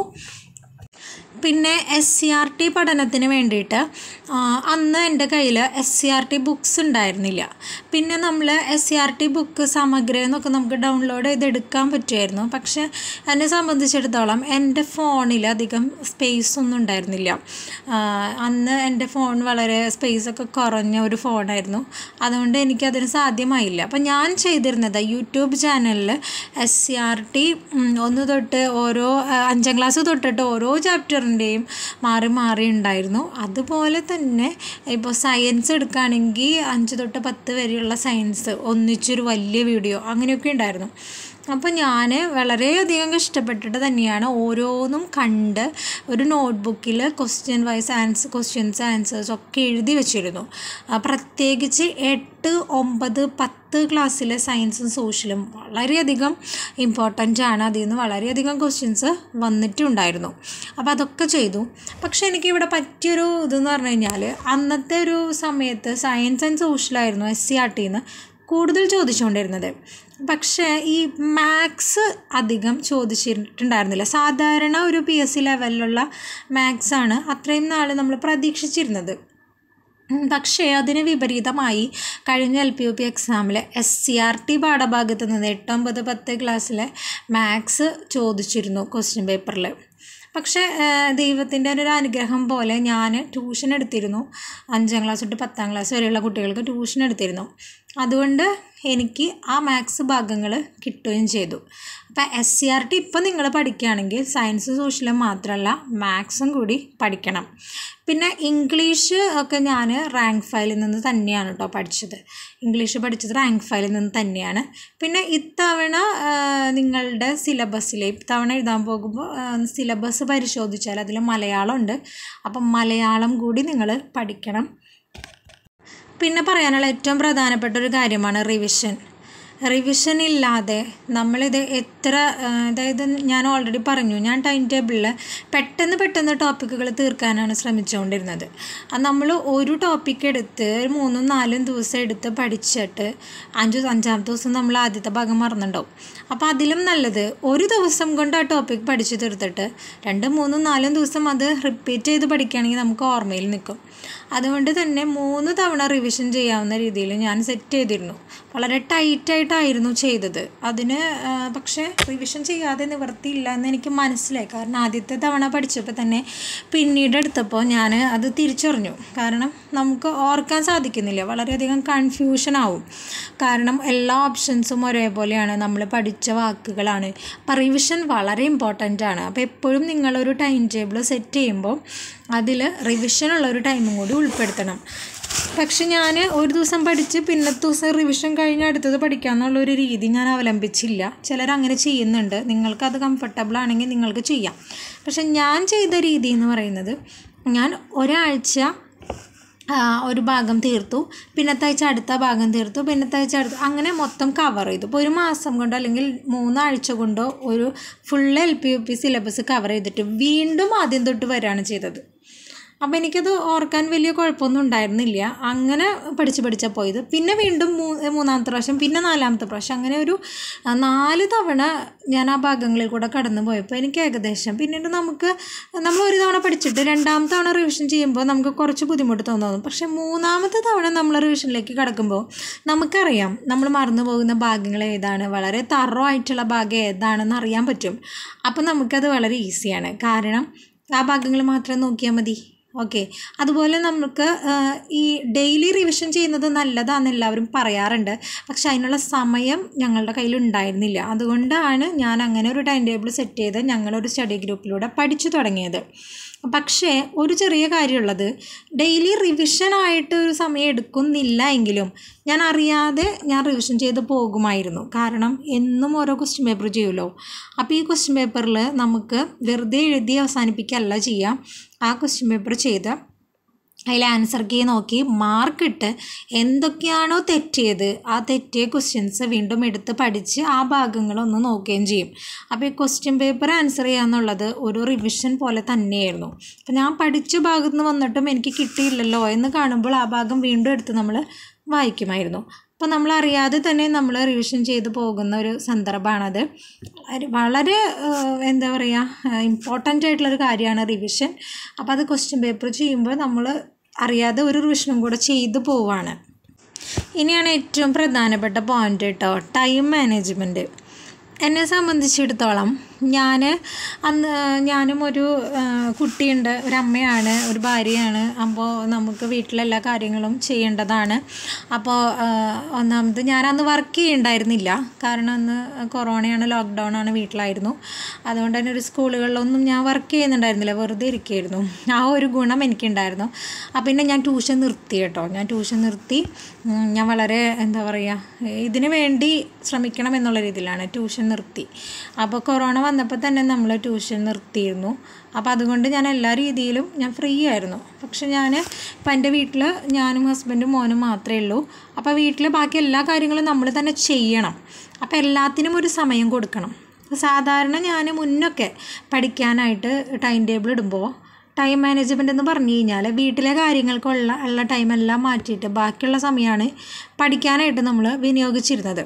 പിന്നെ എസ് സി ആർ ടി പഠനത്തിന് വേണ്ടിയിട്ട് ആ, അന്ന് എൻ്റെ കയ്യിൽ S C R T books ഉണ്ടായിരുന്നില്ല പിന്നെ നമ്മൾ S C R T book Samagra എന്നൊക്കെ നമുക്ക് ഡൗൺലോഡ് ചെയ്തെടുക്കാൻ പറ്റുമായിരുന്നു പക്ഷേ എന്നെ സംബന്ധിച്ചിടത്തോളം എൻ്റെ ഫോണിൽ അധികം സ്പേസ് ഒന്നും ഉണ്ടായിരുന്നില്ല ആ, അന്ന് എൻ്റെ ഫോൺ വളരെ സ്പേസ് ഒക്കെ കുറഞ്ഞ ഒരു ഫോണായിരുന്നു അതുകൊണ്ട് എനിക്കതിന് സാധ്യമായില്ല അപ്പം ഞാൻ ചെയ്തിരുന്നത് യൂട്യൂബ് ചാനലിൽ എസ് സി ആർ ടി ഒന്ന് തൊട്ട് ഓരോ ആ, അഞ്ചാം ക്ലാസ് തൊട്ടിട്ട് ഓരോ ചാപ്റ്ററിൻ്റെയും മാറി മാറി ഉണ്ടായിരുന്നു അതുപോലെ തന്നെ ഇപ്പോൾ സയൻസ് എടുക്കുകയാണെങ്കിൽ അഞ്ച് തൊട്ട് പത്ത് വരെയുള്ള സയൻസ് ഒന്നിച്ചൊരു വലിയ വീഡിയോ അങ്ങനെയൊക്കെ ഉണ്ടായിരുന്നു അപ്പോൾ ഞാൻ വളരെയധികം ഇഷ്ടപ്പെട്ടിട്ട് തന്നെയാണ് ഓരോന്നും കണ്ട് ഒരു നോട്ട്ബുക്കിൽ question wise answer questions answers ഒക്കെ എഴുതി വെച്ചിരുന്നു ആ, പ്രത്യേകിച്ച് എട്ട് ഒമ്പത് പത്ത് ക്ലാസ്സിലെ സയൻസും സോഷ്യലും വളരെയധികം ഇമ്പോർട്ടൻ്റ് ആണ് അതിൽ നിന്ന് വളരെയധികം ക്വസ്റ്റ്യൻസ് വന്നിട്ടുണ്ടായിരുന്നു അപ്പോൾ അതൊക്കെ ചെയ്തു പക്ഷേ എനിക്കിവിടെ പറ്റിയൊരു ഇതെന്ന് പറഞ്ഞു കഴിഞ്ഞാൽ അന്നത്തെ ഒരു സമയത്ത് സയൻസ് ആൻഡ് സോഷ്യലായിരുന്നു എസ് സി ആർ ടിന്ന് കൂടുതൽ ചോദിച്ചുകൊണ്ടിരുന്നത് പക്ഷേ ഈ മാത്സ് അധികം ചോദിച്ചിട്ടുണ്ടായിരുന്നില്ല സാധാരണ ഒരു പി എസ് സി ലെവലിലുള്ള മാത്സ് ആണ് അത്രയും നാൾ നമ്മൾ പ്രതീക്ഷിച്ചിരുന്നത് ഉം, പക്ഷേ അതിന് വിപരീതമായി കഴിഞ്ഞ എൽ പി യു പി എക്സാമിൽ എസ് സി ആർ ടി പാഠഭാഗത്ത് നിന്ന് എട്ടൊമ്പത് പത്ത് ക്ലാസ്സിലെ മാത്സ് ചോദിച്ചിരുന്നു ക്വസ്റ്റ്യൻ പേപ്പറിൽ പക്ഷേ ദൈവത്തിൻ്റെ ഒരു അനുഗ്രഹം പോലെ ഞാൻ ട്യൂഷൻ എടുത്തിരുന്നു അഞ്ചാം ക്ലാസ് തൊട്ട് പത്താം ക്ലാസ് വരെയുള്ള കുട്ടികൾക്ക് ട്യൂഷൻ എടുത്തിരുന്നു അതുകൊണ്ട് എനിക്ക് ആ മാത്സ് ഭാഗങ്ങൾ കിട്ടുകയും ചെയ്തു അപ്പോൾ എസ് സി ആർ ടി ഇപ്പം നിങ്ങൾ പഠിക്കുകയാണെങ്കിൽ സയൻസ് സോഷ്യലും മാത്രമല്ല മാത്സും കൂടി പഠിക്കണം പിന്നെ ഇംഗ്ലീഷ് ഒക്കെ ഞാൻ റാങ്ക് ഫയലിൽ നിന്ന് തന്നെയാണ് കേട്ടോ പഠിച്ചത് ഇംഗ്ലീഷ് പഠിച്ചത് റാങ്ക് ഫയലിൽ നിന്ന് തന്നെയാണ് പിന്നെ ഇത്തവണ ആ, നിങ്ങളുടെ സിലബസിൽ ഇത്തവണ എഴുതാൻ പോകുമ്പോൾ സിലബസ് പരിശോധിച്ചാൽ അതിൽ മലയാളം ഉണ്ട് അപ്പം മലയാളം കൂടി നിങ്ങൾ പഠിക്കണം പിന്നെ പറയാനുള്ള ഏറ്റവും പ്രധാനപ്പെട്ട ഒരു കാര്യമാണ് റിവിഷൻ റിവിഷൻ ഇല്ലാതെ നമ്മളിത് എത്ര ആ, അതായത് ഞാൻ ഓൾറെഡി പറഞ്ഞു ഞാൻ ടൈം ടേബിളിൽ പെട്ടെന്ന് പെട്ടെന്ന് ടോപ്പിക്കുകൾ തീർക്കാനാണ് ശ്രമിച്ചുകൊണ്ടിരുന്നത് അത് നമ്മൾ ഒരു ടോപ്പിക്ക് എടുത്ത് ഒരു മൂന്നും നാലും ദിവസം എടുത്ത് പഠിച്ചിട്ട് അഞ്ച് അഞ്ചാമത്തെ ദിവസം നമ്മൾ ആദ്യത്തെ ഭാഗം മറന്നുണ്ടാവും അപ്പോൾ അതിലും നല്ലത് ഒരു ദിവസം കൊണ്ട് ആ ടോപ്പിക് പഠിച്ചു തീർത്തിട്ട് രണ്ട് മൂന്നും നാലും ദിവസം അത് റിപ്പീറ്റ് ചെയ്ത് പഠിക്കുകയാണെങ്കിൽ നമുക്ക് ഓർമ്മയിൽ നിൽക്കും അതുകൊണ്ട് തന്നെ മൂന്ന് തവണ റിവിഷൻ ചെയ്യാവുന്ന രീതിയിൽ ഞാൻ സെറ്റ് ചെയ്തിരുന്നു വളരെ ടൈറ്റായിട്ടായിരുന്നു ചെയ്തത് അതിന് ആ, പക്ഷേ റിവിഷൻ ചെയ്യാതെ നിവർത്തിയില്ല എന്ന് എനിക്ക് മനസ്സിലായി കാരണം ആദ്യത്തെ തവണ പഠിച്ചപ്പോൾ തന്നെ പിന്നീട് എടുത്തപ്പോൾ ഞാൻ അത് തിരിച്ചറിഞ്ഞു കാരണം നമുക്ക് ഓർക്കാൻ സാധിക്കുന്നില്ല വളരെയധികം കൺഫ്യൂഷൻ ആവും കാരണം എല്ലാ ഓപ്ഷൻസും ഒരേപോലെയാണ് നമ്മൾ പഠിച്ച വാക്കുകളാണ് അപ്പോൾ റിവിഷൻ വളരെ ഇമ്പോർട്ടൻ്റ് ആണ് അപ്പോൾ എപ്പോഴും നിങ്ങളൊരു ടൈം ടേബിൾ സെറ്റ് ചെയ്യുമ്പോൾ അതിൽ റിവിഷനുള്ള ഒരു ടൈമും കൂടി ഉൾപ്പെടുത്തണം പക്ഷെ ഞാൻ ഒരു ദിവസം പഠിച്ച് പിന്നത്തെ ദിവസം റിവിഷൻ കഴിഞ്ഞ് അടുത്തത് പഠിക്കാമെന്നുള്ളൊരു രീതി ഞാൻ അവലംബിച്ചില്ല ചിലർ അങ്ങനെ ചെയ്യുന്നുണ്ട് നിങ്ങൾക്കത് കംഫർട്ടബിൾ ആണെങ്കിൽ നിങ്ങൾക്ക് ചെയ്യാം പക്ഷെ ഞാൻ ചെയ്ത രീതി എന്ന് പറയുന്നത് ഞാൻ ഒരാഴ്ച ആ, ഒരു ഭാഗം തീർത്തു പിന്നത്തെ ആഴ്ച അടുത്ത ഭാഗം തീർത്തു പിന്നത്തെ ആഴ്ച അടുത്ത അങ്ങനെ മൊത്തം കവർ ചെയ്തു ഇപ്പോൾ ഒരു മാസം കൊണ്ടോ അല്ലെങ്കിൽ മൂന്നാഴ്ച കൊണ്ടോ ഒരു full L P U P syllabus cover ചെയ്തിട്ട് വീണ്ടും ആദ്യം തൊട്ട് വരികയാണ് ചെയ്തത് അപ്പോൾ എനിക്കത് ഓർക്കാൻ വലിയ കുഴപ്പമൊന്നും ഉണ്ടായിരുന്നില്ല അങ്ങനെ പഠിച്ച് പഠിച്ചാൽ പോയത് പിന്നെ വീണ്ടും മൂ മൂന്നാമത്തെ പ്രാവശ്യം പിന്നെ നാലാമത്തെ പ്രാവശ്യം അങ്ങനെ ഒരു ആ, നാല് തവണ ഞാൻ ആ ഭാഗങ്ങളിൽ കൂടെ കടന്നു പോയപ്പോൾ എനിക്ക് ഏകദേശം പിന്നീട് നമുക്ക് നമ്മൾ ഒരു തവണ പഠിച്ചിട്ട് രണ്ടാമത്തെ തവണ റിവിഷൻ ചെയ്യുമ്പോൾ നമുക്ക് കുറച്ച് ബുദ്ധിമുട്ട് തോന്നും പക്ഷേ മൂന്നാമത്തെ തവണ നമ്മൾ റിവിഷനിലേക്ക് കടക്കുമ്പോൾ നമുക്കറിയാം നമ്മൾ മറന്നു പോകുന്ന ഭാഗങ്ങൾ ഏതാണ് വളരെ തറോ ആയിട്ടുള്ള ഭാഗം ഏതാണെന്ന് അറിയാൻ പറ്റും അപ്പോൾ നമുക്കത് വളരെ ഈസിയാണ് കാരണം ആ ഭാഗങ്ങൾ മാത്രം നോക്കിയാൽ മതി ഓക്കെ അതുപോലെ നമുക്ക് ആ, ഈ ഡെയിലി റിവിഷൻ ചെയ്യുന്നത് നല്ലതാണെന്ന് എല്ലാവരും പറയാറുണ്ട് പക്ഷെ അതിനുള്ള സമയം ഞങ്ങളുടെ കയ്യിൽ ഉണ്ടായിരുന്നില്ല അതുകൊണ്ടാണ് ഞാൻ അങ്ങനെ ഒരു ടൈം ടേബിൾ സെറ്റ് ചെയ്ത് ഞങ്ങളൊരു സ്റ്റഡി ഗ്രൂപ്പിലൂടെ പഠിച്ചു തുടങ്ങിയത് പക്ഷേ ഒരു ചെറിയ കാര്യമുള്ളത് ഡെയിലി റിവിഷനായിട്ട് ഒരു സമയം എടുക്കുന്നില്ല എങ്കിലും ഞാൻ അറിയാതെ ഞാൻ റിവിഷൻ ചെയ്ത് പോകുമായിരുന്നു കാരണം എന്നും ഓരോ ക്വസ്റ്റ്യൻ പേപ്പർ ചെയ്യുമല്ലോ അപ്പോൾ ഈ ക്വസ്റ്റ്യൻ പേപ്പറിൽ നമുക്ക് വെറുതെ എഴുതി അവസാനിപ്പിക്കുകയല്ല ചെയ്യാം ആ ക്വസ്റ്റ്യൻ പേപ്പർ ചെയ്ത് അതിൽ ആൻസർ കീ നോക്കി മാർക്കിട്ട് എന്തൊക്കെയാണോ തെറ്റിയത് ആ തെറ്റിയ ക്വസ്റ്റ്യൻസ് വീണ്ടും എടുത്ത് പഠിച്ച് ആ ഭാഗങ്ങളൊന്ന് നോക്കുകയും ചെയ്യും അപ്പോൾ ഈ ക്വസ്റ്റ്യൻ പേപ്പർ ആൻസർ ചെയ്യാന്നുള്ളത് ഒരു റിവിഷൻ പോലെ തന്നെയായിരുന്നു അപ്പോൾ ഞാൻ പഠിച്ച ഭാഗത്ത് നിന്ന് വന്നിട്ടും എനിക്ക് കിട്ടിയില്ലല്ലോ എന്ന് കാണുമ്പോൾ ആ ഭാഗം വീണ്ടും എടുത്ത് നമ്മൾ വായിക്കുമായിരുന്നു അപ്പോൾ നമ്മൾ അറിയാതെ തന്നെ നമ്മൾ റിവിഷൻ ചെയ്ത് പോകുന്ന ഒരു സന്ദർഭമാണത് ഒരു വളരെ ഏഹ്, എന്താ പറയുക ഇമ്പോർട്ടൻ്റ് ആയിട്ടുള്ളൊരു കാര്യമാണ് റിവിഷൻ അപ്പോൾ അത് ക്വസ്റ്റ്യൻ പേപ്പർ ചെയ്യുമ്പോൾ നമ്മൾ അറിയാതെ ഒരു റിവിഷനും കൂടെ ചെയ്തു പോവാണ് ഇനിയാണ് ഏറ്റവും പ്രധാനപ്പെട്ട പോയിന്റ് കേട്ടോ ടൈം മാനേജ്മെൻറ്റ് എന്നെ സംബന്ധിച്ചിടത്തോളം ഞാൻ അന്ന് ഞാനും ഒരു ആ, കുട്ടിയുണ്ട് ഒരു അമ്മയാണ് ഒരു ഭാര്യയാണ് അപ്പോൾ നമുക്ക് വീട്ടിലെല്ലാ കാര്യങ്ങളും ചെയ്യേണ്ടതാണ് അപ്പോൾ ആ, ഒന്നാമത് ഞാൻ അന്ന് വർക്ക് ചെയ്യുന്നുണ്ടായിരുന്നില്ല കാരണം അന്ന് കൊറോണയാണ് ലോക്ക്ഡൗൺ ആണ് വീട്ടിലായിരുന്നു അതുകൊണ്ട് തന്നെ ഒരു സ്കൂളുകളിലൊന്നും ഞാൻ വർക്ക് ചെയ്യുന്നുണ്ടായിരുന്നില്ല വെറുതെ ഇരിക്കുകയായിരുന്നു ആ ഒരു ഗുണം എനിക്കുണ്ടായിരുന്നു അപ്പോൾ പിന്നെ ഞാൻ ട്യൂഷൻ നിർത്തി കേട്ടോ ഞാൻ ട്യൂഷൻ നിർത്തി ഉം, ഞാൻ വളരെ എന്താ പറയുക ഇതിന് വേണ്ടി ശ്രമിക്കണം എന്നുള്ള രീതിയിലാണ് ട്യൂഷൻ നിർത്തി അപ്പോൾ കൊറോണ വന്നപ്പോൾ തന്നെ നമ്മൾ ട്യൂഷൻ നിർത്തിയിരുന്നു അപ്പോൾ അതുകൊണ്ട് ഞാൻ എല്ലാ രീതിയിലും ഞാൻ ഫ്രീ ആയിരുന്നു പക്ഷെ ഞാൻ ഇപ്പം എൻ്റെ വീട്ടിൽ ഞാനും ഹസ്ബൻഡും മോനും മാത്രമേ ഉള്ളൂ അപ്പോൾ വീട്ടിൽ ബാക്കി എല്ലാ കാര്യങ്ങളും നമ്മൾ തന്നെ ചെയ്യണം അപ്പോൾ എല്ലാത്തിനും ഒരു സമയം കൊടുക്കണം സാധാരണ ഞാൻ മുന്നൊക്കെ പഠിക്കാനായിട്ട് ടൈം ടേബിൾ ഇടുമ്പോൾ ടൈം മാനേജ്മെൻ്റ് എന്ന് പറഞ്ഞു കഴിഞ്ഞാൽ വീട്ടിലെ കാര്യങ്ങൾക്കുള്ള ഉള്ള ടൈമെല്ലാം മാറ്റിയിട്ട് ബാക്കിയുള്ള സമയമാണ് പഠിക്കാനായിട്ട് നമ്മൾ വിനിയോഗിച്ചിരുന്നത്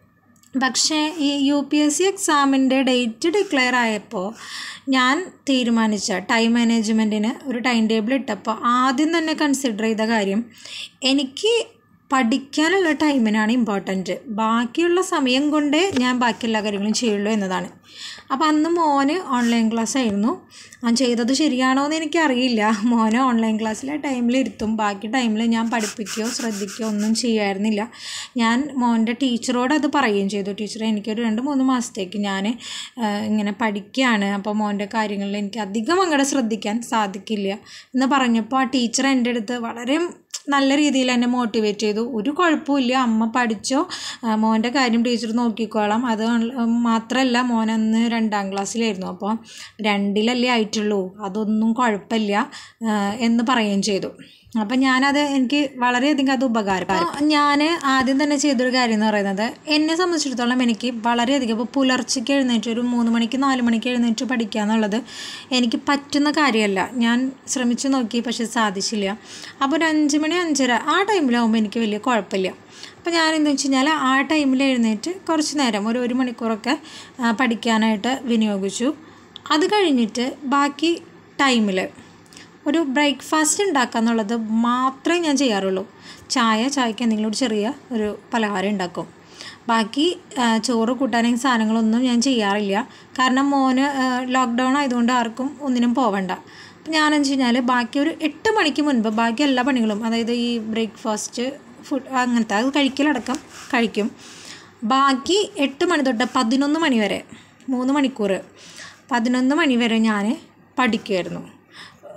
പക്ഷേ ഈ യു പി എസ് സി എക്സാമിൻ്റെ ഡേറ്റ് ഡിക്ലെയർ ആയപ്പോൾ ഞാൻ തീരുമാനിച്ച ടൈം മാനേജ്മെൻറ്റിന് ഒരു ടൈം ടേബിൾ ഇട്ടപ്പോൾ ആദ്യം തന്നെ കൺസിഡർ ചെയ്ത കാര്യം എനിക്ക് പഠിക്കാനുള്ള ടൈമിനാണ് ഇമ്പോർട്ടൻറ്റ് ബാക്കിയുള്ള സമയം കൊണ്ടേ ഞാൻ ബാക്കി എല്ലാ കാര്യങ്ങളും ചെയ്യുള്ളൂ എന്നതാണ് അപ്പോൾ അന്ന് മോന് ഓൺലൈൻ ക്ലാസ് ആയിരുന്നു ഞാൻ ചെയ്തത് ശരിയാണോ എന്ന് എനിക്കറിയില്ല മോനെ ഓൺലൈൻ ക്ലാസ്സിലെ ടൈമിൽ ഇരുത്തും ബാക്കി ടൈമിൽ ഞാൻ പഠിപ്പിക്കുകയോ ശ്രദ്ധിക്കുകയോ ഒന്നും ചെയ്യുമായിരുന്നില്ല ഞാൻ മോൻ്റെ ടീച്ചറോട് അത് പറയുകയും ചെയ്തു ടീച്ചറെ എനിക്കൊരു രണ്ട് മൂന്ന് മാസത്തേക്ക് ഞാൻ ഇങ്ങനെ പഠിക്കുകയാണ് അപ്പോൾ മോൻ്റെ കാര്യങ്ങളിൽ എനിക്ക് അധികം അങ്ങോട്ട് ശ്രദ്ധിക്കാൻ സാധിക്കില്ല എന്ന് പറഞ്ഞപ്പോൾ ആ ടീച്ചർ എൻ്റെ അടുത്ത് വളരെ നല്ല രീതിയിൽ എന്നെ മോട്ടിവേറ്റ് ചെയ്തു ഒരു കുഴപ്പമില്ല അമ്മ പഠിച്ചോ ആ, മോൻ്റെ കാര്യം ടീച്ചർ നോക്കിക്കോളാം അത് മാത്രമല്ല മോൻ അന്ന് രണ്ടാം ക്ലാസ്സിലായിരുന്നു അപ്പോൾ രണ്ടിലല്ലേ ആയിട്ടുള്ളൂ അതൊന്നും കുഴപ്പമില്ല ആ, എന്ന് പറയുകയും ചെയ്തു അപ്പം ഞാനത് എനിക്ക് വളരെയധികം അത് ഉപകാരം ഞാൻ ആദ്യം തന്നെ ചെയ്തൊരു കാര്യം എന്ന് പറയുന്നത് എന്നെ സംബന്ധിച്ചിടത്തോളം എനിക്ക് വളരെയധികം ഇപ്പോൾ പുലർച്ചയ്ക്ക് എഴുന്നേറ്റ് ഒരു മൂന്ന് മണിക്ക് നാല് മണിക്ക് എഴുന്നേറ്റ് പഠിക്കുക എന്നുള്ളത് എനിക്ക് പറ്റുന്ന കാര്യമല്ല ഞാൻ ശ്രമിച്ചു നോക്കി പക്ഷെ സാധിച്ചില്ല അപ്പോൾ ഒരു അഞ്ച് മണി അഞ്ചര ആ ടൈമിലാവുമ്പോൾ എനിക്ക് വലിയ കുഴപ്പമില്ല അപ്പോൾ ഞാൻ എന്താ വെച്ച് കഴിഞ്ഞാൽ ആ ടൈമിൽ എഴുന്നേറ്റ് കുറച്ച് നേരം ഒരു ഒരു മണിക്കൂറൊക്കെ ആ, പഠിക്കാനായിട്ട് വിനിയോഗിച്ചു അത് കഴിഞ്ഞിട്ട് ബാക്കി ടൈമിൽ ഒരു ബ്രേക്ക്ഫാസ്റ്റ് ഉണ്ടാക്കുക എന്നുള്ളത് മാത്രമേ ഞാൻ ചെയ്യാറുള്ളൂ ചായ ചായക്ക് എന്തെങ്കിലും ഒരു ചെറിയ ഒരു പലഹാരം ഉണ്ടാക്കും ബാക്കി ആ, ചോറ് കൂട്ടാനും സാധനങ്ങളൊന്നും ഞാൻ ചെയ്യാറില്ല കാരണം മോന് ലോക്ക്ഡൗൺ ആയതുകൊണ്ട് ആർക്കും ഒന്നിനും പോവണ്ട അപ്പം ഞാനെന്ന് വെച്ച് കഴിഞ്ഞാൽ ബാക്കി ഒരു എട്ട് മണിക്ക് മുൻപ് ബാക്കി എല്ലാ പണികളും അതായത് ഈ ബ്രേക്ക്ഫാസ്റ്റ് ഫുഡ് അങ്ങനത്തെ അത് കഴിക്കലടക്കം കഴിക്കും ബാക്കി എട്ട് മണി തൊട്ട് പതിനൊന്ന് മണി വരെ മൂന്ന് മണിക്കൂർ പതിനൊന്ന് മണി വരെ ഞാൻ പഠിക്കുമായിരുന്നു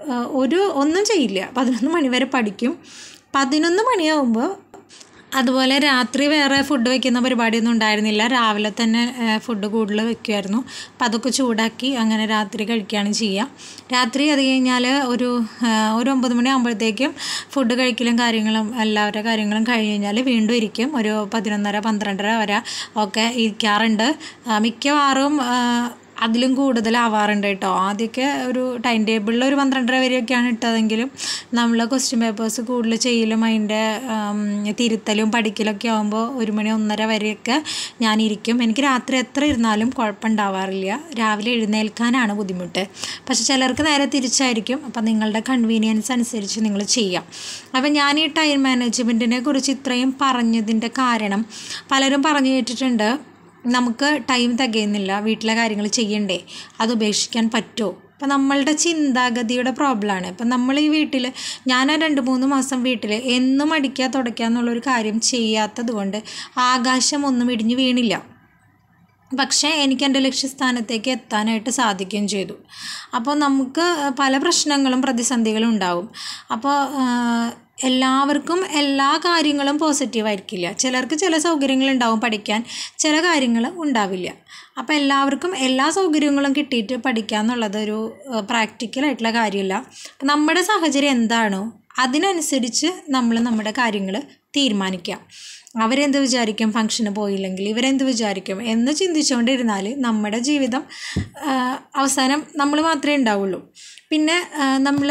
ആ, ഒരു ഒന്നും ചെയ്യില്ല പതിനൊന്ന് മണി വരെ പഠിക്കും പതിനൊന്ന് മണിയാവുമ്പോൾ അതുപോലെ രാത്രി വേറെ ഫുഡ് വെക്കുന്ന പരിപാടിയൊന്നും ഉണ്ടായിരുന്നില്ല രാവിലെ തന്നെ ഫുഡ് കൂടുതൽ വെക്കുമായിരുന്നു അപ്പം അതൊക്കെ ചൂടാക്കി അങ്ങനെ രാത്രി കഴിക്കുകയാണ് ചെയ്യുക രാത്രി അത് കഴിഞ്ഞാൽ ഒരു ആ, ഒരു ഒമ്പത് മണി ആകുമ്പോഴത്തേക്കും ഫുഡ് കഴിക്കലും കാര്യങ്ങളും എല്ലാവരുടെ കാര്യങ്ങളും കഴിഞ്ഞ് കഴിഞ്ഞാൽ വീണ്ടും ഇരിക്കും ഒരു പതിനൊന്നര പന്ത്രണ്ടര വരെ ഒക്കെ ഇരിക്കാറുണ്ട് ആ, മിക്കവാറും ആ, അതിലും കൂടുതലാവാറുണ്ട് കേട്ടോ ആദ്യമൊക്കെ ഒരു ടൈം ടേബിളിൽ ഒരു പന്ത്രണ്ടര വരെയൊക്കെയാണ് ഇട്ടതെങ്കിലും നമ്മൾ ക്വസ്റ്റ്യൻ പേപ്പേഴ്സ് കൂടുതൽ ചെയ്യലും അതിൻ്റെ ആം, തിരുത്തലും പഠിക്കലൊക്കെ ആകുമ്പോൾ ഒരു മണി ഒന്നര വരെയൊക്കെ ഞാനിരിക്കും എനിക്ക് രാത്രി എത്ര ഇരുന്നാലും കുഴപ്പമുണ്ടാവാറില്ല രാവിലെ എഴുന്നേൽക്കാനാണ് ബുദ്ധിമുട്ട് പക്ഷെ ചിലർക്ക് നേരെ തിരിച്ചായിരിക്കും അപ്പം നിങ്ങളുടെ കൺവീനിയൻസ് അനുസരിച്ച് നിങ്ങൾ ചെയ്യാം അപ്പം ഞാൻ ഈ ടൈം മാനേജ്മെൻറ്റിനെ കുറിച്ച് ഇത്രയും പറഞ്ഞതിൻ്റെ കാരണം പലരും പറഞ്ഞു കേട്ടിട്ടുണ്ട് നമുക്ക് ടൈം തികയുന്നില്ല വീട്ടിലെ കാര്യങ്ങൾ ചെയ്യണ്ടേ അത് ഉപേക്ഷിക്കാൻ പറ്റുമോ ഇപ്പം നമ്മളുടെ ചിന്താഗതിയുടെ പ്രോബ്ലമാണ് ഇപ്പം നമ്മൾ ഈ വീട്ടിൽ ഞാൻ ആ രണ്ട് മൂന്ന് മാസം വീട്ടിൽ എന്നും അടിക്കുക തുടയ്ക്കുക എന്നുള്ളൊരു കാര്യം ചെയ്യാത്തത് കൊണ്ട് ആകാശം ഒന്നും ഇടിഞ്ഞു വീണില്ല പക്ഷേ എനിക്ക് എൻ്റെ ലക്ഷ്യസ്ഥാനത്തേക്ക് എത്താനായിട്ട് സാധിക്കുകയും ചെയ്തു അപ്പോൾ നമുക്ക് പല പ്രശ്നങ്ങളും പ്രതിസന്ധികളും ഉണ്ടാവും അപ്പോൾ എല്ലാവർക്കും എല്ലാ കാര്യങ്ങളും പോസിറ്റീവ് ആയിരിക്കില്ല ചിലർക്ക് ചില സൗകര്യങ്ങളുണ്ടാവും പഠിക്കാൻ ചില കാര്യങ്ങൾ ഉണ്ടാവില്ല അപ്പോൾ എല്ലാവർക്കും എല്ലാ സൗകര്യങ്ങളും കിട്ടിയിട്ട് പഠിക്കുക എന്നുള്ളത് ഒരു പ്രാക്ടിക്കലായിട്ടുള്ള കാര്യമില്ല അപ്പം നമ്മുടെ സാഹചര്യം എന്താണോ അതിനനുസരിച്ച് നമ്മൾ നമ്മുടെ കാര്യങ്ങൾ തീരുമാനിക്കാം അവരെന്ത് വിചാരിക്കും ഫംഗ്ഷന് പോയില്ലെങ്കിൽ ഇവരെന്ത് വിചാരിക്കും എന്ന് ചിന്തിച്ചുകൊണ്ടിരുന്നാൽ നമ്മുടെ ജീവിതം ആ, അവസാനം നമ്മൾ മാത്രമേ ഉണ്ടാവുള്ളൂ പിന്നെ നമ്മൾ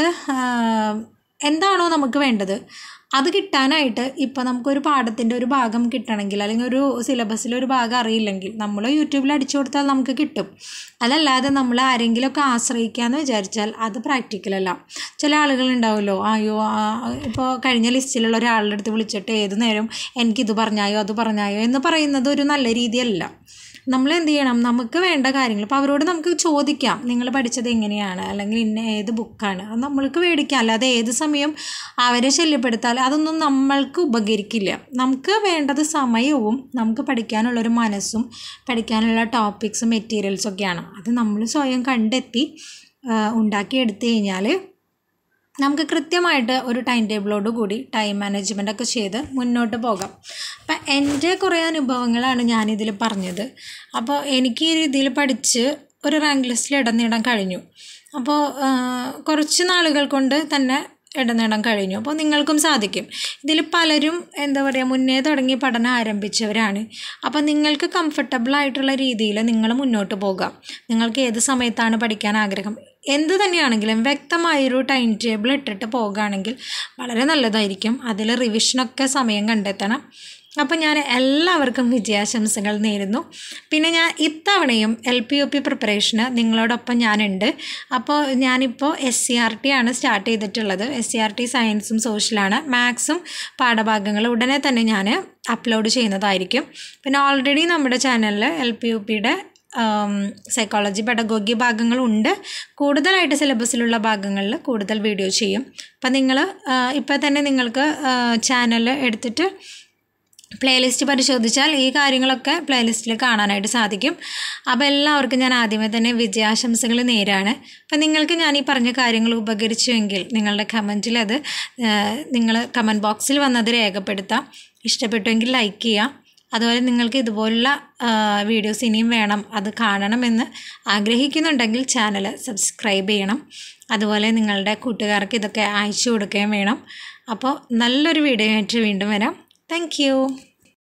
എന്താണോ നമുക്ക് വേണ്ടത് അത് കിട്ടാനായിട്ട് ഇപ്പോൾ നമുക്കൊരു പാഠത്തിൻ്റെ ഒരു ഭാഗം കിട്ടണമെങ്കിൽ അല്ലെങ്കിൽ ഒരു സിലബസിൽ ഒരു ഭാഗം അറിയില്ലെങ്കിൽ നമ്മൾ യൂട്യൂബിൽ അടിച്ചു കൊടുത്താൽ നമുക്ക് കിട്ടും അതല്ലാതെ നമ്മൾ ആരെങ്കിലുമൊക്കെ ആശ്രയിക്കാമെന്ന് വിചാരിച്ചാൽ അത് പ്രാക്ടിക്കലല്ല ചില ആളുകൾ ഉണ്ടാവുമല്ലോ അയ്യോ ഇപ്പോൾ കഴിഞ്ഞ ലിസ്റ്റിലുള്ള ഒരാളുടെ അടുത്ത് വിളിച്ചിട്ട് ഏത് നേരം എനിക്കിത് പറഞ്ഞായോ അത് പറഞ്ഞായോ എന്ന് പറയുന്നത് ഒരു നല്ല രീതിയല്ല നമ്മൾ എന്ത് ചെയ്യണം നമുക്ക് വേണ്ട കാര്യങ്ങൾ ഇപ്പോൾ അവരോട് നമുക്ക് ചോദിക്കാം നിങ്ങൾ പഠിച്ചത് എങ്ങനെയാണ് അല്ലെങ്കിൽ ഇന്ന ഏത് ബുക്കാണ് അത് നമ്മൾക്ക് മേടിക്കാം അല്ലാതെ ഏത് സമയം അവരെ ശല്യപ്പെടുത്താൽ അതൊന്നും നമ്മൾക്ക് ഉപകരിക്കില്ല നമുക്ക് വേണ്ടത് സമയവും നമുക്ക് പഠിക്കാനുള്ളൊരു മനസ്സും പഠിക്കാനുള്ള ടോപ്പിക്സും മെറ്റീരിയൽസും ഒക്കെയാണ് അത് നമ്മൾ സ്വയം കണ്ടെത്തി ആ, ഉണ്ടാക്കിയെടുത്തു കഴിഞ്ഞാൽ നമുക്ക് കൃത്യമായിട്ട് ഒരു ടൈം ടേബിളോട് കൂടി ടൈം മാനേജ്മെൻ്റ് ഒക്കെ ചെയ്ത് മുന്നോട്ട് പോകാം അപ്പം എൻ്റെ കുറേ അനുഭവങ്ങളാണ് ഞാനിതിൽ പറഞ്ഞത് അപ്പോൾ എനിക്ക് ഈ രീതിയിൽ പഠിച്ച് ഒരു റാങ്ക് ലിസ്റ്റിൽ ഇടം നേടാൻ കഴിഞ്ഞു അപ്പോൾ ആ, കുറച്ച് നാളുകൾ കൊണ്ട് തന്നെ ഇടം നേടാൻ കഴിഞ്ഞു അപ്പോൾ നിങ്ങൾക്കും സാധിക്കും ഇതിൽ പലരും എന്താ പറയുക മുന്നേ തുടങ്ങി പഠനം ആരംഭിച്ചവരാണ് അപ്പോൾ നിങ്ങൾക്ക് കംഫർട്ടബിൾ ആയിട്ടുള്ള രീതിയിൽ നിങ്ങൾ മുന്നോട്ട് പോകാം നിങ്ങൾക്ക് ഏത് സമയത്താണ് പഠിക്കാൻ ആഗ്രഹം എന്ത് തന്നെയാണെങ്കിലും വ്യക്തമായൊരു ടൈം ടേബിൾ ഇട്ടിട്ട് പോകുകയാണെങ്കിൽ വളരെ നല്ലതായിരിക്കും അതിൽ റിവിഷനൊക്കെ സമയം കണ്ടെത്തണം അപ്പോൾ ഞാൻ എല്ലാവർക്കും വിജയാശംസകൾ നേരുന്നു പിന്നെ ഞാൻ ഇത്തവണയും എൽ പി യു പി പ്രിപ്പറേഷന് നിങ്ങളോടൊപ്പം ഞാനുണ്ട് അപ്പോൾ ഞാനിപ്പോൾ എസ് സി ആർ ടി ആണ് സ്റ്റാർട്ട് ചെയ്തിട്ടുള്ളത് എസ് സി ആർ ടി സയൻസും സോഷ്യലാണ് മാത്സും പാഠഭാഗങ്ങൾ ഉടനെ തന്നെ ഞാൻ അപ്ലോഡ് ചെയ്യുന്നതായിരിക്കും പിന്നെ ഓൾറെഡി നമ്മുടെ ചാനലിൽ എൽ പി യു പിയുടെ സൈക്കോളജി പെഡഗോഗി ഭാഗങ്ങളുണ്ട് കൂടുതലായിട്ട് സിലബസിലുള്ള ഭാഗങ്ങളിൽ കൂടുതൽ വീഡിയോ ചെയ്യും അപ്പം നിങ്ങൾ ഇപ്പോൾ തന്നെ നിങ്ങൾക്ക് ചാനൽ എടുത്തിട്ട് പ്ലേലിസ്റ്റ് പരിശോധിച്ചാൽ ഈ കാര്യങ്ങളൊക്കെ പ്ലേലിസ്റ്റിൽ കാണാനായിട്ട് സാധിക്കും അപ്പോൾ എല്ലാവർക്കും ഞാൻ ആദ്യമേ തന്നെ വിജയാശംസകൾ നേരാണ് അപ്പം നിങ്ങൾക്ക് ഞാൻ ഈ പറഞ്ഞ കാര്യങ്ങൾ ഉപകരിച്ചുവെങ്കിൽ നിങ്ങളുടെ കമൻറ്റിൽ അത് നിങ്ങൾ കമൻറ്റ് ബോക്സിൽ വന്നത് രേഖപ്പെടുത്താം ഇഷ്ടപ്പെട്ടുവെങ്കിൽ ലൈക്ക് ചെയ്യാം അതുപോലെ നിങ്ങൾക്ക് ഇതുപോലുള്ള വീഡിയോസ് ഇനിയും വേണം അത് കാണണമെന്ന് ആഗ്രഹിക്കുന്നുണ്ടെങ്കിൽ ചാനൽ സബ്സ്ക്രൈബ് ചെയ്യണം അതുപോലെ നിങ്ങളുടെ കൂട്ടുകാർക്ക് ഇതൊക്കെ അയച്ചു കൊടുക്കുകയും വേണം അപ്പോൾ നല്ലൊരു വീഡിയോ ആയിട്ട് വീണ്ടും വരാം താങ്ക്